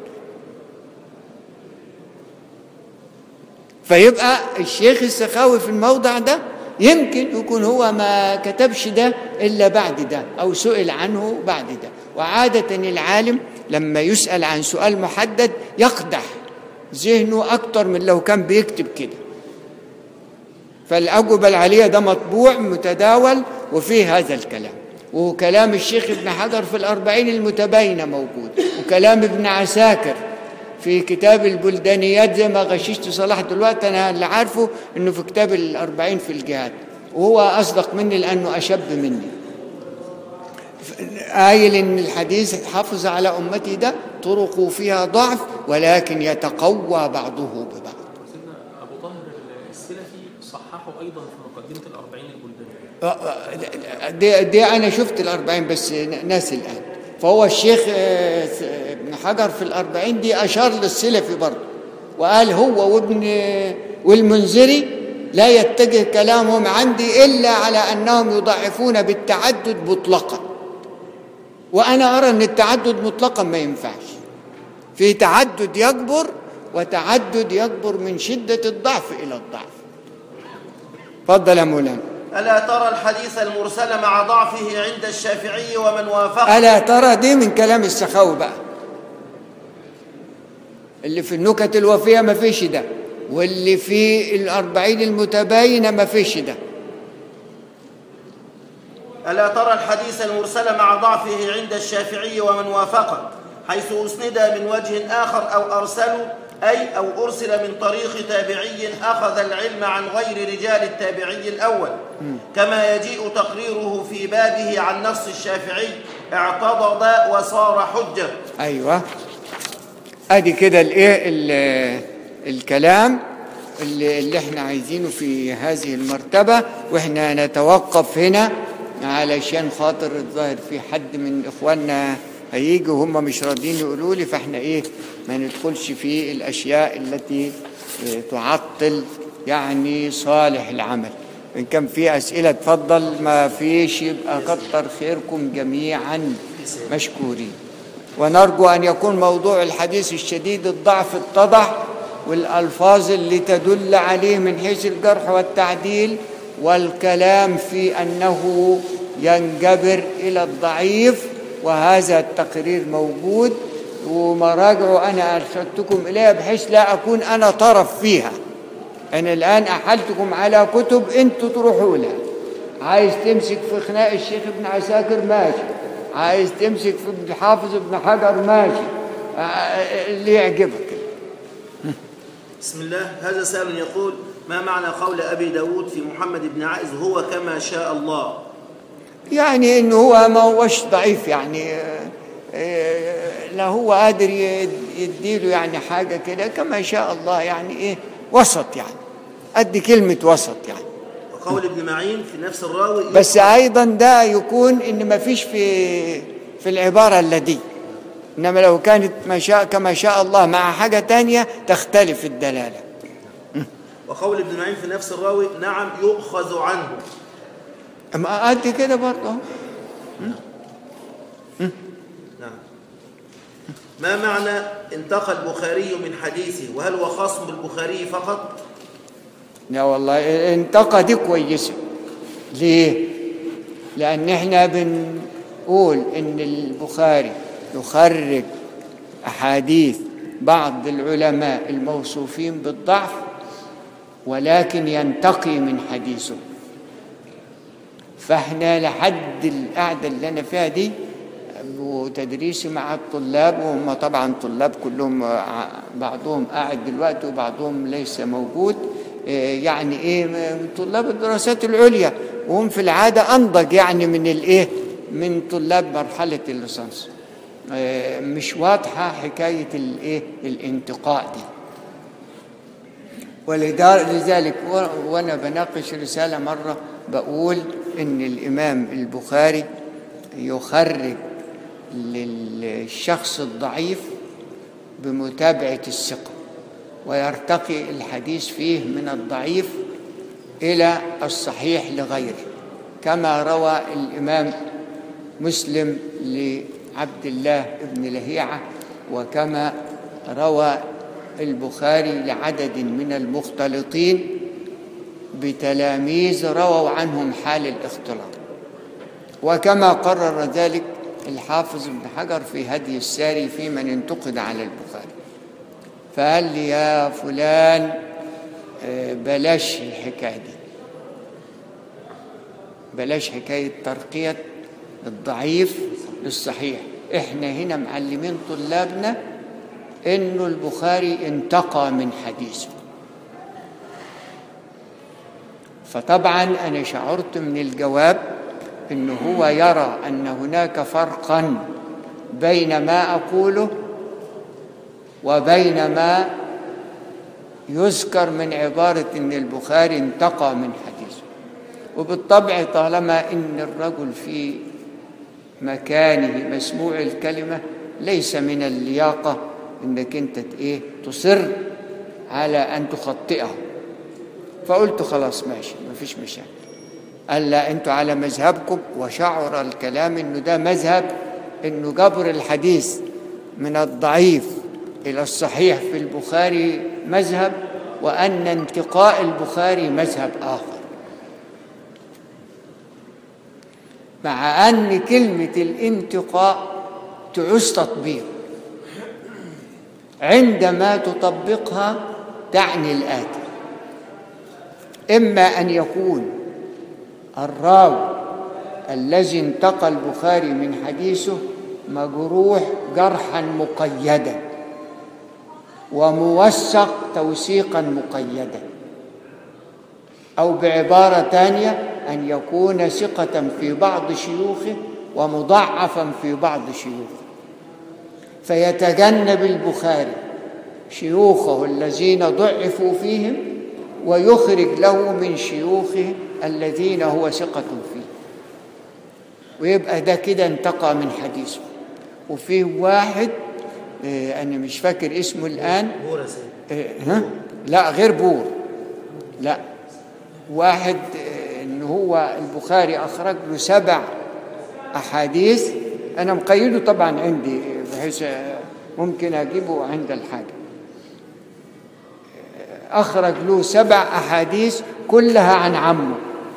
فيبقى الشيخ السخاوي في الموضع ده يمكن يكون هو ما كتبش ده إلا بعد ده أو سئل عنه بعد ده وعادة العالم لما يسأل عن سؤال محدد يقدح ذهنه أكتر من لو كان بيكتب كده فالأجوبة العالية ده مطبوع متداول وفيه هذا الكلام وكلام الشيخ ابن حجر في الأربعين المتباينة موجود وكلام ابن عساكر في كتاب البلدانيات زي ما غششت صلاح دلوقتي أنا اللي عارفه إنه في كتاب الأربعين في الجهاد وهو أصدق مني لأنه أشب مني قايل ان الحديث حافظ على امتي ده طرقه فيها ضعف ولكن يتقوى بعضه ببعض سيدنا أبو طاهر السلفي صححه أيضا في مقدمة الأربعين البلدانية آه، آه، دي, دي انا شفت الأربعين بس ناسي الان فهو الشيخ آه، ابن حجر في الأربعين دي اشار للسلفي برضه وقال هو وابن والمنذري لا يتجه كلامهم عندي الا على انهم يضعفون بالتعدد مطلقا وانا ارى ان التعدد مطلقا ما ينفعش في تعدد يكبر وتعدد يكبر من شده الضعف الى الضعف تفضل يا مولانا ألا ترى الحديث المرسل مع ضعفه عند الشافعي ومن وافقه ألا ترى دي من كلام السخاوي بقى اللي في النكت الوفية ما فيش ده واللي في الأربعين المتباينة ما فيش ده ألا ترى الحديث المرسل مع ضعفه عند الشافعي ومن وافقه حيث أسند من وجه آخر أو أرسلوا أي أو أرسل من طريق تابعي أخذ العلم عن غير رجال التابعي الأول كما يجيء تقريره في بابه عن نص الشافعي اعتضد وصار حجة أيوة أدي كده الإيه ال- الكلام اللي, اللي احنا عايزينه في هذه المرتبة واحنا نتوقف هنا علشان خاطر الظاهر في حد من إخواننا هيجي وهم مش راضيين يقولوا لي فاحنا ايه ما ندخلش في الأشياء التي اه، تعطل يعني صالح العمل إن كان في أسئلة اتفضل ما فيش يبقى كتر خيركم جميعا مشكورين ونرجو أن يكون موضوع الحديث الشديد الضعف اتضح والألفاظ اللي تدل عليه من حيث الجرح والتعديل والكلام في أنه ينجبر إلى الضعيف وهذا التقرير موجود ومراجعه أنا أرشدتكم إليها بحيث لا أكون أنا طرف فيها أنا الآن أحلتكم على كتب أنتوا تروحوا لها عايز تمسك في خناق الشيخ ابن عساكر ماشي عايز تمسك في ابن حافظ ابن حجر ماشي آه، اللي يعجبك بسم الله هذا سائل يقول ما معنى قول أبي داود في محمد بن عائز هو كما شاء الله يعني انه هو ما هوش ضعيف يعني آه، آه، لا هو قادر يد- يديله يعني حاجه كده كما شاء الله يعني ايه وسط يعني قد كلمه وسط يعني وقول ابن معين في نفس الراوي بس ايضا ده يكون ان ما فيش في في العباره الذي انما لو كانت ما شاء كما شاء الله مع حاجه تانية تختلف الدلاله وقول ابن معين في نفس الراوي نعم يؤخذ عنه اما قد كده برضه نعم ما معنى انتقى البخاري من حديثه وهل هو خاص بالبخاري فقط لا والله انتقى دي كويسة ليه؟ لأن احنا بنقول إن البخاري يخرج أحاديث بعض العلماء الموصوفين بالضعف ولكن ينتقي من حديثه فاحنا لحد القعدة اللي أنا فيها دي وتدريسي مع الطلاب وهم طبعا طلاب كلهم ع- بعضهم قاعد دلوقتي وبعضهم ليس موجود إيه يعني ايه من طلاب الدراسات العليا وهم في العاده انضج يعني من الايه من طلاب مرحله الليسانس إيه مش واضحه حكايه الايه الانتقاء دي ولذلك و- وانا بناقش رساله مره بقول ان الامام البخاري يخرج للشخص الضعيف بمتابعه الثقه ويرتقي الحديث فيه من الضعيف الى الصحيح لغيره كما روى الامام مسلم لعبد الله بن لهيعه وكما روى البخاري لعدد من المختلطين بتلاميذ رووا عنهم حال الاختلاط وكما قرر ذلك الحافظ ابن حجر في هدي الساري في من انتقد على البخاري فقال لي يا فلان آه، بلاش الحكايه دي بلاش حكاية ترقية الضعيف للصحيح احنا هنا معلمين طلابنا انه البخاري انتقى من حديثه فطبعا انا شعرت من الجواب انه هو يرى ان هناك فرقا بين ما اقوله وبين ما يذكر من عباره ان البخاري انتقى من حديثه وبالطبع طالما ان الرجل في مكانه مسموع الكلمه ليس من اللياقه انك انت ايه تصر على ان تخطئه فقلت خلاص ماشي مفيش مشاكل قال لا انتوا على مذهبكم وشعر الكلام انه ده مذهب انه جبر الحديث من الضعيف الى الصحيح في البخاري مذهب وان انتقاء البخاري مذهب اخر مع ان كلمه الانتقاء تعوز تطبيق عندما تطبقها تعني الاتي اما ان يكون الراوي الذي انتقى البخاري من حديثه مجروح جرحا مقيدا وموثق توثيقا مقيدا او بعباره ثانيه ان يكون ثقه في بعض شيوخه ومضعفا في بعض شيوخه فيتجنب البخاري شيوخه الذين ضعفوا فيهم ويخرج له من شيوخه الذين هو ثقة فيه ويبقى ده كده انتقى من حديثه وفيه واحد آه، أنا مش فاكر اسمه الآن بورا سيد آه، ها؟ لا غير بور لا واحد آه، ان هو البخاري اخرج له سبع احاديث انا مقيده طبعا عندي بحيث آه، ممكن اجيبه عند الحاجه آه، اخرج له سبع احاديث كلها عن عمه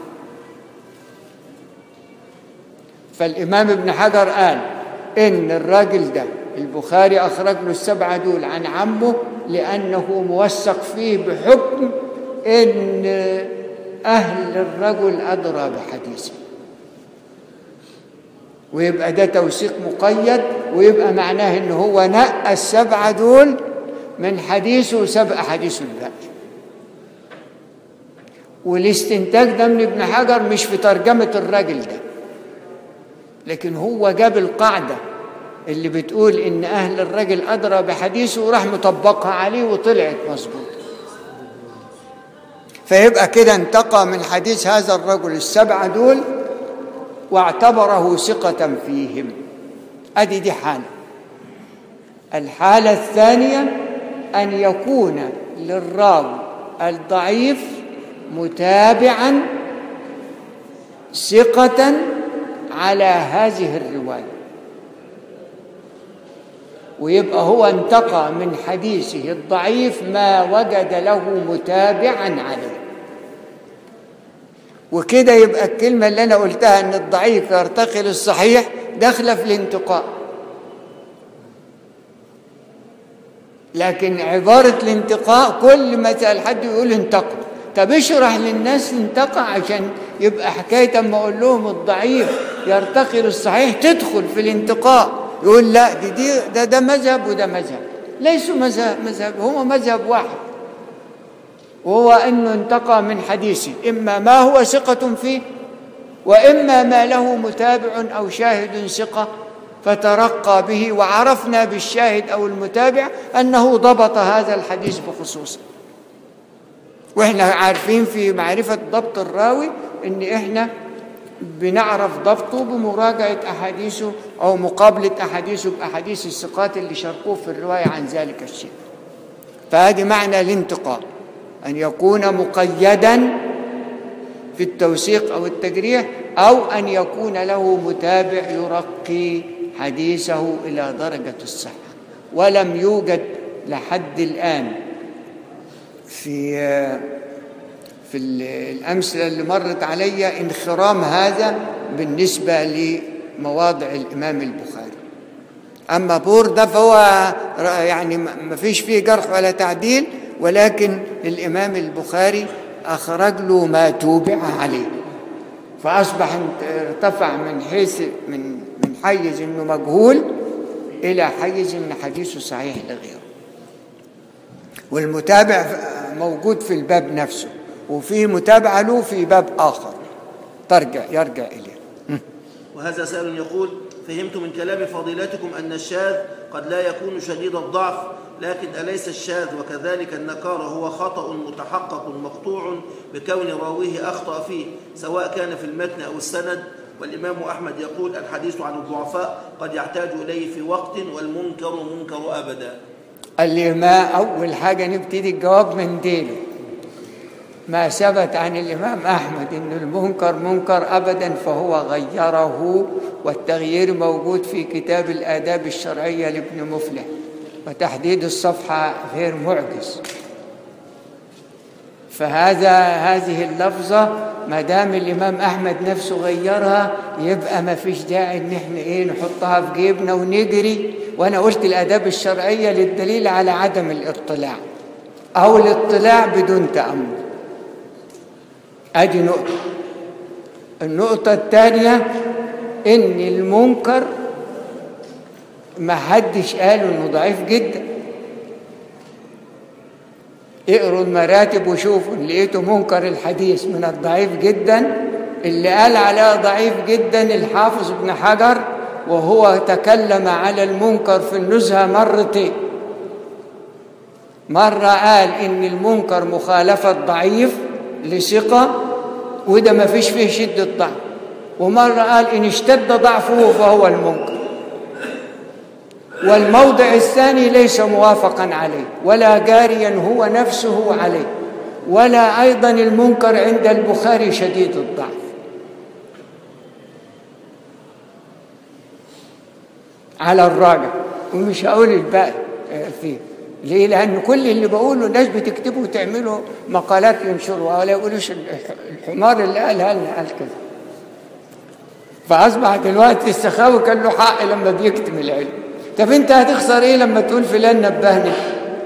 فالامام ابن حجر قال ان الراجل ده البخاري اخرج له السبعه دول عن عمه لانه موثق فيه بحكم ان اهل الرجل ادرى بحديثه ويبقى ده توثيق مقيد ويبقى معناه ان هو نقى السبعه دول من حديثه وسبق حديثه الباقي والاستنتاج ده من ابن حجر مش في ترجمه الراجل ده لكن هو جاب القاعده اللي بتقول ان اهل الرجل ادرى بحديثه وراح مطبقها عليه وطلعت مظبوطه فيبقى كده انتقى من حديث هذا الرجل السبعه دول واعتبره ثقه فيهم ادي دي حاله الحاله الثانيه ان يكون للراوي الضعيف متابعا ثقه على هذه الروايه ويبقى هو انتقى من حديثه الضعيف ما وجد له متابعا عليه وكده يبقى الكلمة اللي أنا قلتها أن الضعيف يرتقي للصحيح داخلة في الانتقاء لكن عبارة الانتقاء كل ما سأل حد يقول انتقى طب اشرح للناس انتقى عشان يبقى حكاية أما أقول لهم الضعيف يرتقي للصحيح تدخل في الانتقاء يقول لا دي, دي ده ده مذهب وده مذهب ليسوا مذهب مذهب هو مذهب واحد وهو انه انتقى من حديثه اما ما هو ثقة فيه واما ما له متابع او شاهد ثقة فترقى به وعرفنا بالشاهد او المتابع انه ضبط هذا الحديث بخصوصه واحنا عارفين في معرفة ضبط الراوي ان احنا بنعرف ضبطه بمراجعة أحاديثه أو مقابلة أحاديثه بأحاديث الثقات اللي شاركوه في الرواية عن ذلك الشيء فهذه معنى الانتقاء أن يكون مقيدا في التوثيق أو التجريح أو أن يكون له متابع يرقي حديثه إلى درجة الصحة ولم يوجد لحد الآن في في الأمثلة اللي مرت علي انخرام هذا بالنسبة لمواضع الإمام البخاري أما بور ده فهو يعني ما فيش فيه جرح ولا تعديل ولكن الإمام البخاري أخرج له ما توبع عليه فأصبح ارتفع من حيث من من حيز إنه مجهول إلى حيز إن حديثه صحيح لغيره والمتابع موجود في الباب نفسه وفي متابعة له في باب آخر ترجع يرجع إليه وهذا سائل يقول فهمت من كلام فضيلتكم أن الشاذ قد لا يكون شديد الضعف لكن أليس الشاذ وكذلك النكارة هو خطأ متحقق مقطوع بكون راويه أخطأ فيه سواء كان في المتن أو السند والإمام أحمد يقول الحديث عن الضعفاء قد يحتاج إليه في وقت والمنكر منكر أبدا قال لي ما أول حاجة نبتدي الجواب من ديله ما ثبت عن الإمام أحمد أن المنكر منكر أبدا فهو غيره والتغيير موجود في كتاب الآداب الشرعية لابن مفلح وتحديد الصفحة غير معجز فهذا هذه اللفظة ما دام الإمام أحمد نفسه غيرها يبقى ما فيش داعي إن إحنا إيه نحطها في جيبنا ونجري وأنا قلت الآداب الشرعية للدليل على عدم الاطلاع أو الاطلاع بدون تأمل أدي نقطة النقطة الثانية إن المنكر ما حدش قال إنه ضعيف جدا اقروا المراتب وشوفوا اللي لقيته منكر الحديث من الضعيف جدا اللي قال عليها ضعيف جدا الحافظ ابن حجر وهو تكلم على المنكر في النزهة مرتين مرة قال إن المنكر مخالفة ضعيف لثقة وده ما فيش فيه شدة ضعف ومرة قال إن اشتد ضعفه فهو المنكر والموضع الثاني ليس موافقا عليه ولا جاريا هو نفسه عليه ولا أيضا المنكر عند البخاري شديد الضعف على الراجع ومش هقول الباقي فيه ليه؟ لأن كل اللي بقوله ناس بتكتبوا وتعملوا مقالات ينشروها ولا يقولوش الحمار اللي قالها لنا قال كده فأصبح دلوقتي السخاوي كان له حق لما بيكتم العلم طب أنت هتخسر إيه لما تقول فلان نبهني؟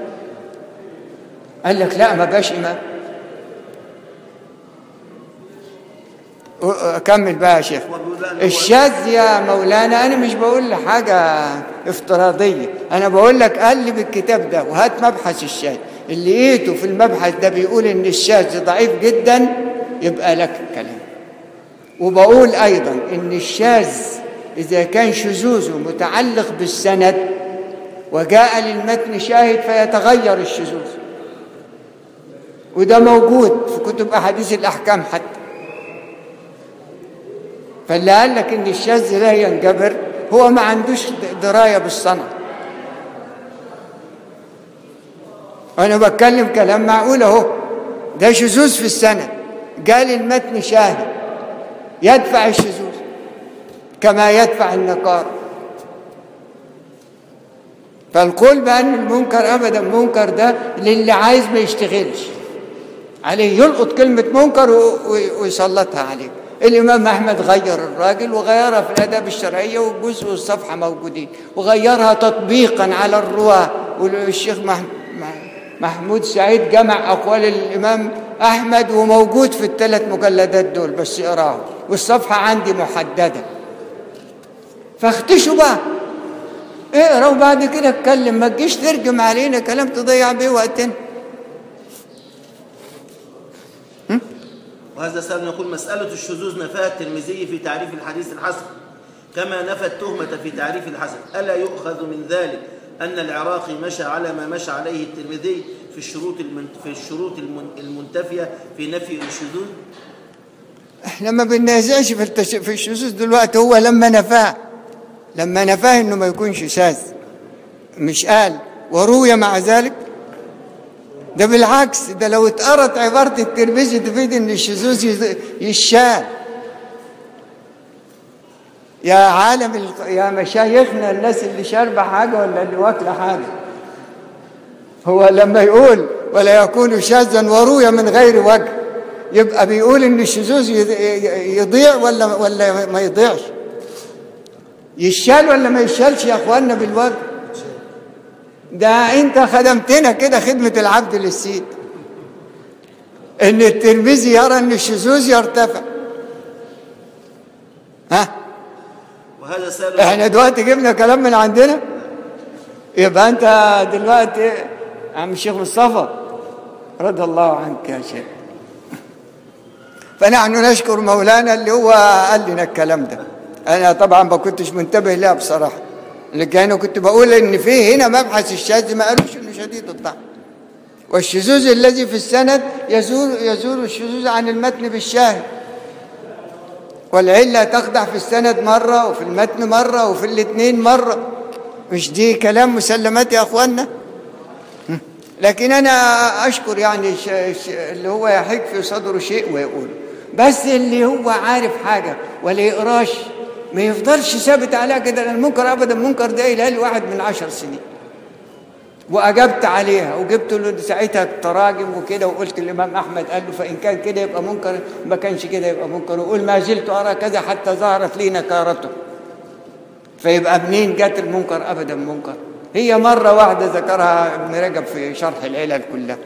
قال لك لا ما بقاش إمام أكمل بقى يا شيخ الشاذ يا مولانا أنا مش بقول حاجة افتراضية أنا بقول لك قلب الكتاب ده وهات مبحث الشاذ اللي لقيته في المبحث ده بيقول إن الشاذ ضعيف جدا يبقى لك الكلام وبقول أيضا إن الشاذ إذا كان شذوذه متعلق بالسند وجاء للمتن شاهد فيتغير الشذوذ وده موجود في كتب أحاديث الأحكام حتى فاللي قال لك ان الشاذ لا ينجبر هو ما عندوش درايه بالصنع انا بتكلم كلام معقول اهو ده شذوذ في السند قال المتن شاهد يدفع الشذوذ كما يدفع النكار فالقول بان المنكر ابدا منكر ده للي عايز ما يشتغلش عليه يلقط كلمه منكر ويسلطها عليه الإمام أحمد غير الراجل وغيرها في الآداب الشرعية والجزء والصفحة موجودين وغيرها تطبيقا على الرواة والشيخ محمود سعيد جمع أقوال الإمام أحمد وموجود في الثلاث مجلدات دول بس اقراه والصفحة عندي محددة فاختشوا بقى اقرا وبعد كده اتكلم ما تجيش ترجم علينا كلام تضيع بيه وقتنا وهذا سبب يقول مسألة الشذوذ نفاها الترمذي في تعريف الحديث الحسن كما نفى التهمة في تعريف الحسن ألا يؤخذ من ذلك أن العراقي مشى على ما مشى عليه الترمذي في الشروط المن... في الشروط المن... المنتفية في نفي الشذوذ احنا ما بننازعش في التش... في الشذوذ دلوقتي هو لما نفاه لما نفاه انه ما يكونش شاذ مش قال وروي مع ذلك ده بالعكس ده لو اتقرت عبارة الترمذي تفيد ان الشذوذ يشال يا عالم ال... يا مشايخنا الناس اللي شاربة حاجة ولا اللي واكلة حاجة هو لما يقول ولا يكون شاذا وروي من غير وجه يبقى بيقول ان الشذوذ يضيع ولا ولا ما يضيعش يشال ولا ما يشالش يا اخواننا بالوجه ده انت خدمتنا كده خدمة العبد للسيد ان الترمذي يرى ان الشذوذ يرتفع ها وهذا سائل احنا دلوقتي جبنا كلام من عندنا يبقى انت دلوقتي عم الشيخ مصطفى رضي الله عنك يا شيخ فنحن نشكر مولانا اللي هو قال لنا الكلام ده انا طبعا ما كنتش منتبه لها بصراحه لكن انا كنت بقول ان في هنا مبحث الشاذ ما قالوش انه شديد الضعف والشذوذ الذي في السند يزول يزول الشذوذ عن المتن بالشاهد والعلة تخضع في السند مرة وفي المتن مرة وفي الاثنين مرة مش دي كلام مسلمات يا أخوانا هم. لكن أنا أشكر يعني ش... ش... اللي هو يحك في صدره شيء ويقوله بس اللي هو عارف حاجة ولا يقراش ما يفضلش ثابت عليها كده لأن المنكر أبدا المنكر ده قايلها لي واحد من عشر سنين واجبت عليها وجبت له ساعتها التراجم وكده وقلت الامام احمد قال له فان كان كده يبقى منكر ما كانش كده يبقى منكر وقول ما زلت ارى كذا حتى ظهرت لي نكارته فيبقى منين جت المنكر ابدا منكر هي مره واحده ذكرها ابن رجب في شرح العلل كلها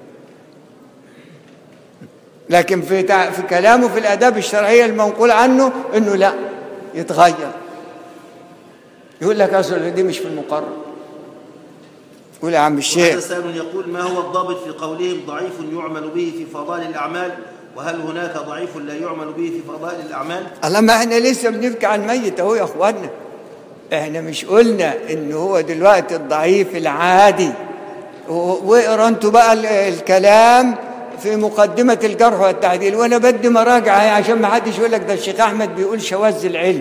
لكن في تع... في كلامه في الاداب الشرعيه المنقول عنه انه لا يتغير يقول لك اصل دي مش في المقرر قول يا عم وهذا الشيخ سائل يقول ما هو الضابط في قولهم ضعيف يعمل به في فضائل الأعمال وهل هناك ضعيف لا يعمل به في فضائل الأعمال الله ما احنا لسه بنبكي عن ميت اهو يا اخوانا احنا مش قلنا ان هو دلوقتي الضعيف العادي و- واقرا انتوا بقى ال- الكلام في مقدمة الجرح والتعديل وانا بدي مراجع اهي عشان ما حدش يقول لك ده الشيخ احمد بيقول شواذ العلم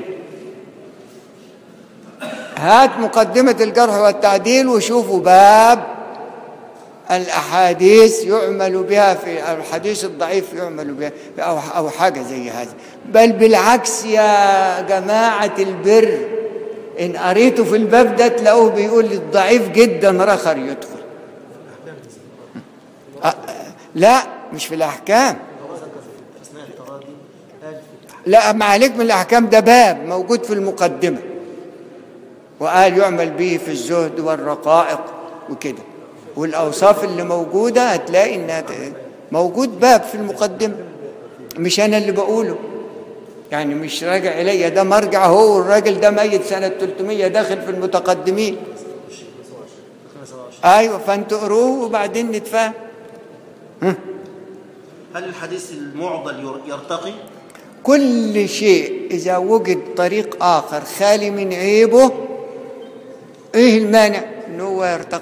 هات مقدمة الجرح والتعديل وشوفوا باب الأحاديث يعمل بها في الحديث الضعيف يعمل بها أو أو حاجة زي هذا بل بالعكس يا جماعة البر إن قريتوا في الباب ده تلاقوه بيقول الضعيف جدا رخر يدخل أه لا مش في الأحكام أثناء التراضي قال لا ما عليك من الأحكام ده باب موجود في المقدمة وقال يعمل به في الزهد والرقائق وكده والأوصاف اللي موجودة هتلاقي إنها ت- موجود باب في المقدمة مش أنا اللي بقوله يعني مش راجع إليا ده مرجع هو والراجل ده ميت سنة 300 داخل في المتقدمين أيوة فأنتوا قروه وبعدين نتفاهم هل الحديث المعضل ير- يرتقي كل شيء إذا وجد طريق آخر خالي من عيبه إيه المانع إن هو يرتقي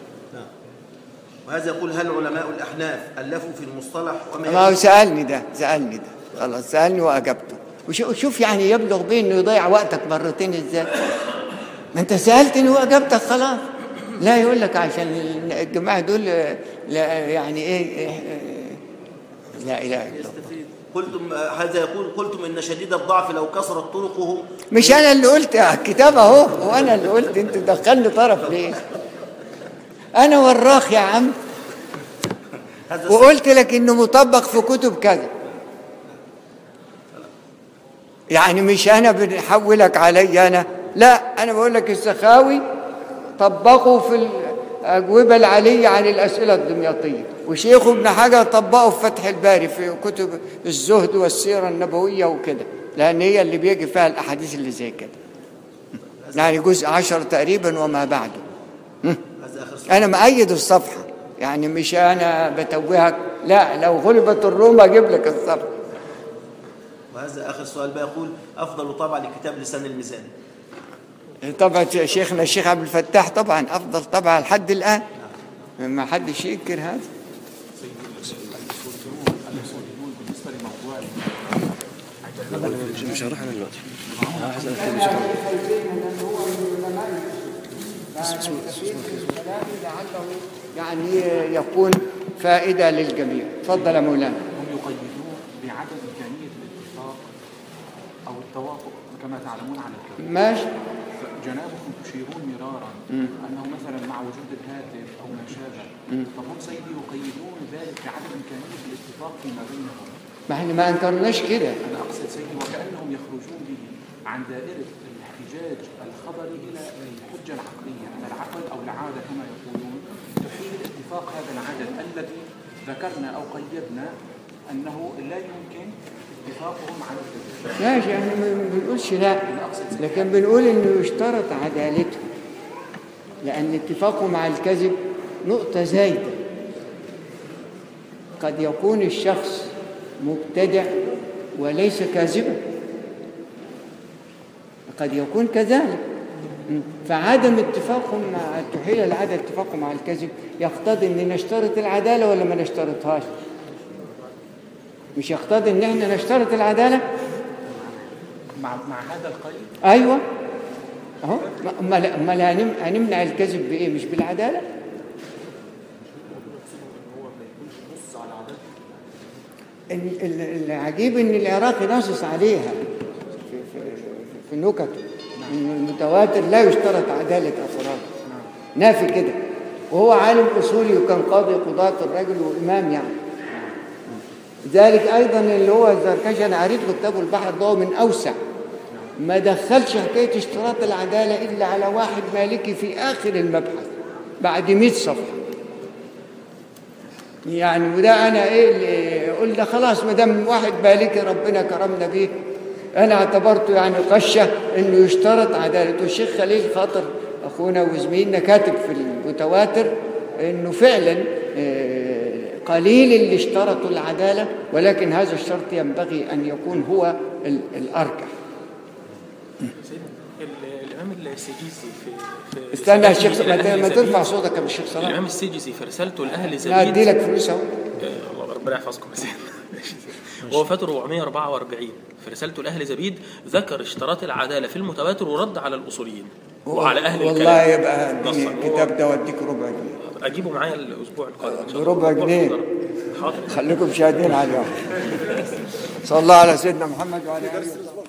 وهذا يقول هل علماء الأحناف ألفوا في المصطلح وما ما هو يلي- سألني ده سألني ده خلاص سألني وأجبته وشو- وشوف يعني يبلغ بيه إنه يضيع وقتك مرتين إزاي ما أنت سألتني وأجبتك خلاص لا يقول لك عشان الجماعة دول آه، لا يعني إيه آه، لا إله إلا الله قلتم هذا يقول قلتم إن شديد الضعف لو كثرت طرقه مش انا اللي قلت الكتاب اهو وانا اللي قلت انت دخلني طرف ليه انا وراخ يا عم هذا وقلت لك انه مطبق في كتب كذا يعني مش انا بنحولك علي انا لا انا بقول لك السخاوي طبقه في الاجوبه العاليه عن الاسئله الدمياطيه وشيخه ابن حجر طبقه في فتح الباري في كتب الزهد والسيره النبويه وكده لان هي اللي بيجي فيها الاحاديث اللي زي كده يعني جزء عشر تقريبا وما بعده هذا آخر سؤال انا مأيد الصفحه يعني مش انا بتوهك لا لو غلبت الروم اجيب لك الصفحه وهذا آخر سؤال بقى يقول أفضل طبع لكتاب لسان الميزان طبعا شيخنا الشيخ عبد الفتاح طبعا افضل طبعا لحد الان ما حدش ينكر هذا مش هروح انا دلوقتي يعني يكون فائده للجميع تفضل يا مولانا هم يقيدون بعدم إمكانية الاتفاق أو التوافق كما تعلمون عن الكلام ماشي جنابكم تشيرون مرارا أنه مثلا مع وجود الهاتف أو ما شابه فهم سيدي يقيدون ذلك بعدم إمكانية الاتفاق فيما بينهم ما احنا ما انكرناش كده أنا أقصد سيدي وكأنهم يخرجون به عن دائرة الاحتجاج الخبري إلى الحجة العقلية أن العقل أو العادة كما يقولون تحيل اتفاق هذا العدد الذي ذكرنا أو قيدنا انه لا يمكن اتفاقهم على الكذب ماشي احنا ما ما بنقولش لا لكن بنقول انه يشترط عدالته لان اتفاقه مع الكذب نقطة زايدة قد يكون الشخص مبتدع وليس كاذبا قد يكون كذلك م. فعدم اتفاقهم مع تحيل لعدم اتفاقهم مع الكذب يقتضي ان نشترط العدالة ولا ما نشترطهاش مش يقتضي ان احنا نشترط العدالة مع مع هذا القيد ايوه اهو ما- امال امال هنم- هنمنع الكذب بايه مش بالعداله ال- ال- العجيب ان العراقي نصص عليها في, في, في نكته ان المتواتر لا يشترط عداله افراد نافي كده وهو عالم اصولي وكان قاضي قضاة الرجل وامام يعني ذلك ايضا اللي هو الزركشي انا قريت كتابه البحر ده هو من اوسع ما دخلش حكايه اشتراط العداله الا على واحد مالكي في اخر المبحث بعد 100 صفحه يعني وده انا ايه اللي قلت خلاص ما دام واحد مالكي ربنا كرمنا بيه انا اعتبرته يعني قشه انه يشترط عدالته الشيخ خليل خاطر اخونا وزميلنا كاتب في المتواتر انه فعلا آه، قليل اللي اشترطوا العداله ولكن هذا الشرط ينبغي ان يكون هو ال- الارجح سيدنا ال- الامام السجيسي في, في استنى يا شيخ رسالته ما ت- لأهل ما زبيد- ترفع صوتك يا الشيخ صلاح الامام السجيسي في رسالته لاهل لا زبيد ادي لك فلوس اهو آه، الله ربنا يحفظكم يا سيدنا هو وفاته 444 في رسالته لاهل زبيد ذكر اشتراط العداله في المتواتر ورد على الاصوليين وعلى اهل والله الكلام يبقى اديني نصا. الكتاب ده واديك ربع جنيه اجيبه معايا الاسبوع القادم إن شاء الله. بربع جنيه. حاضر خليكم شاهدين عليهم صلى الله على سيدنا محمد وعلى اله وصحبه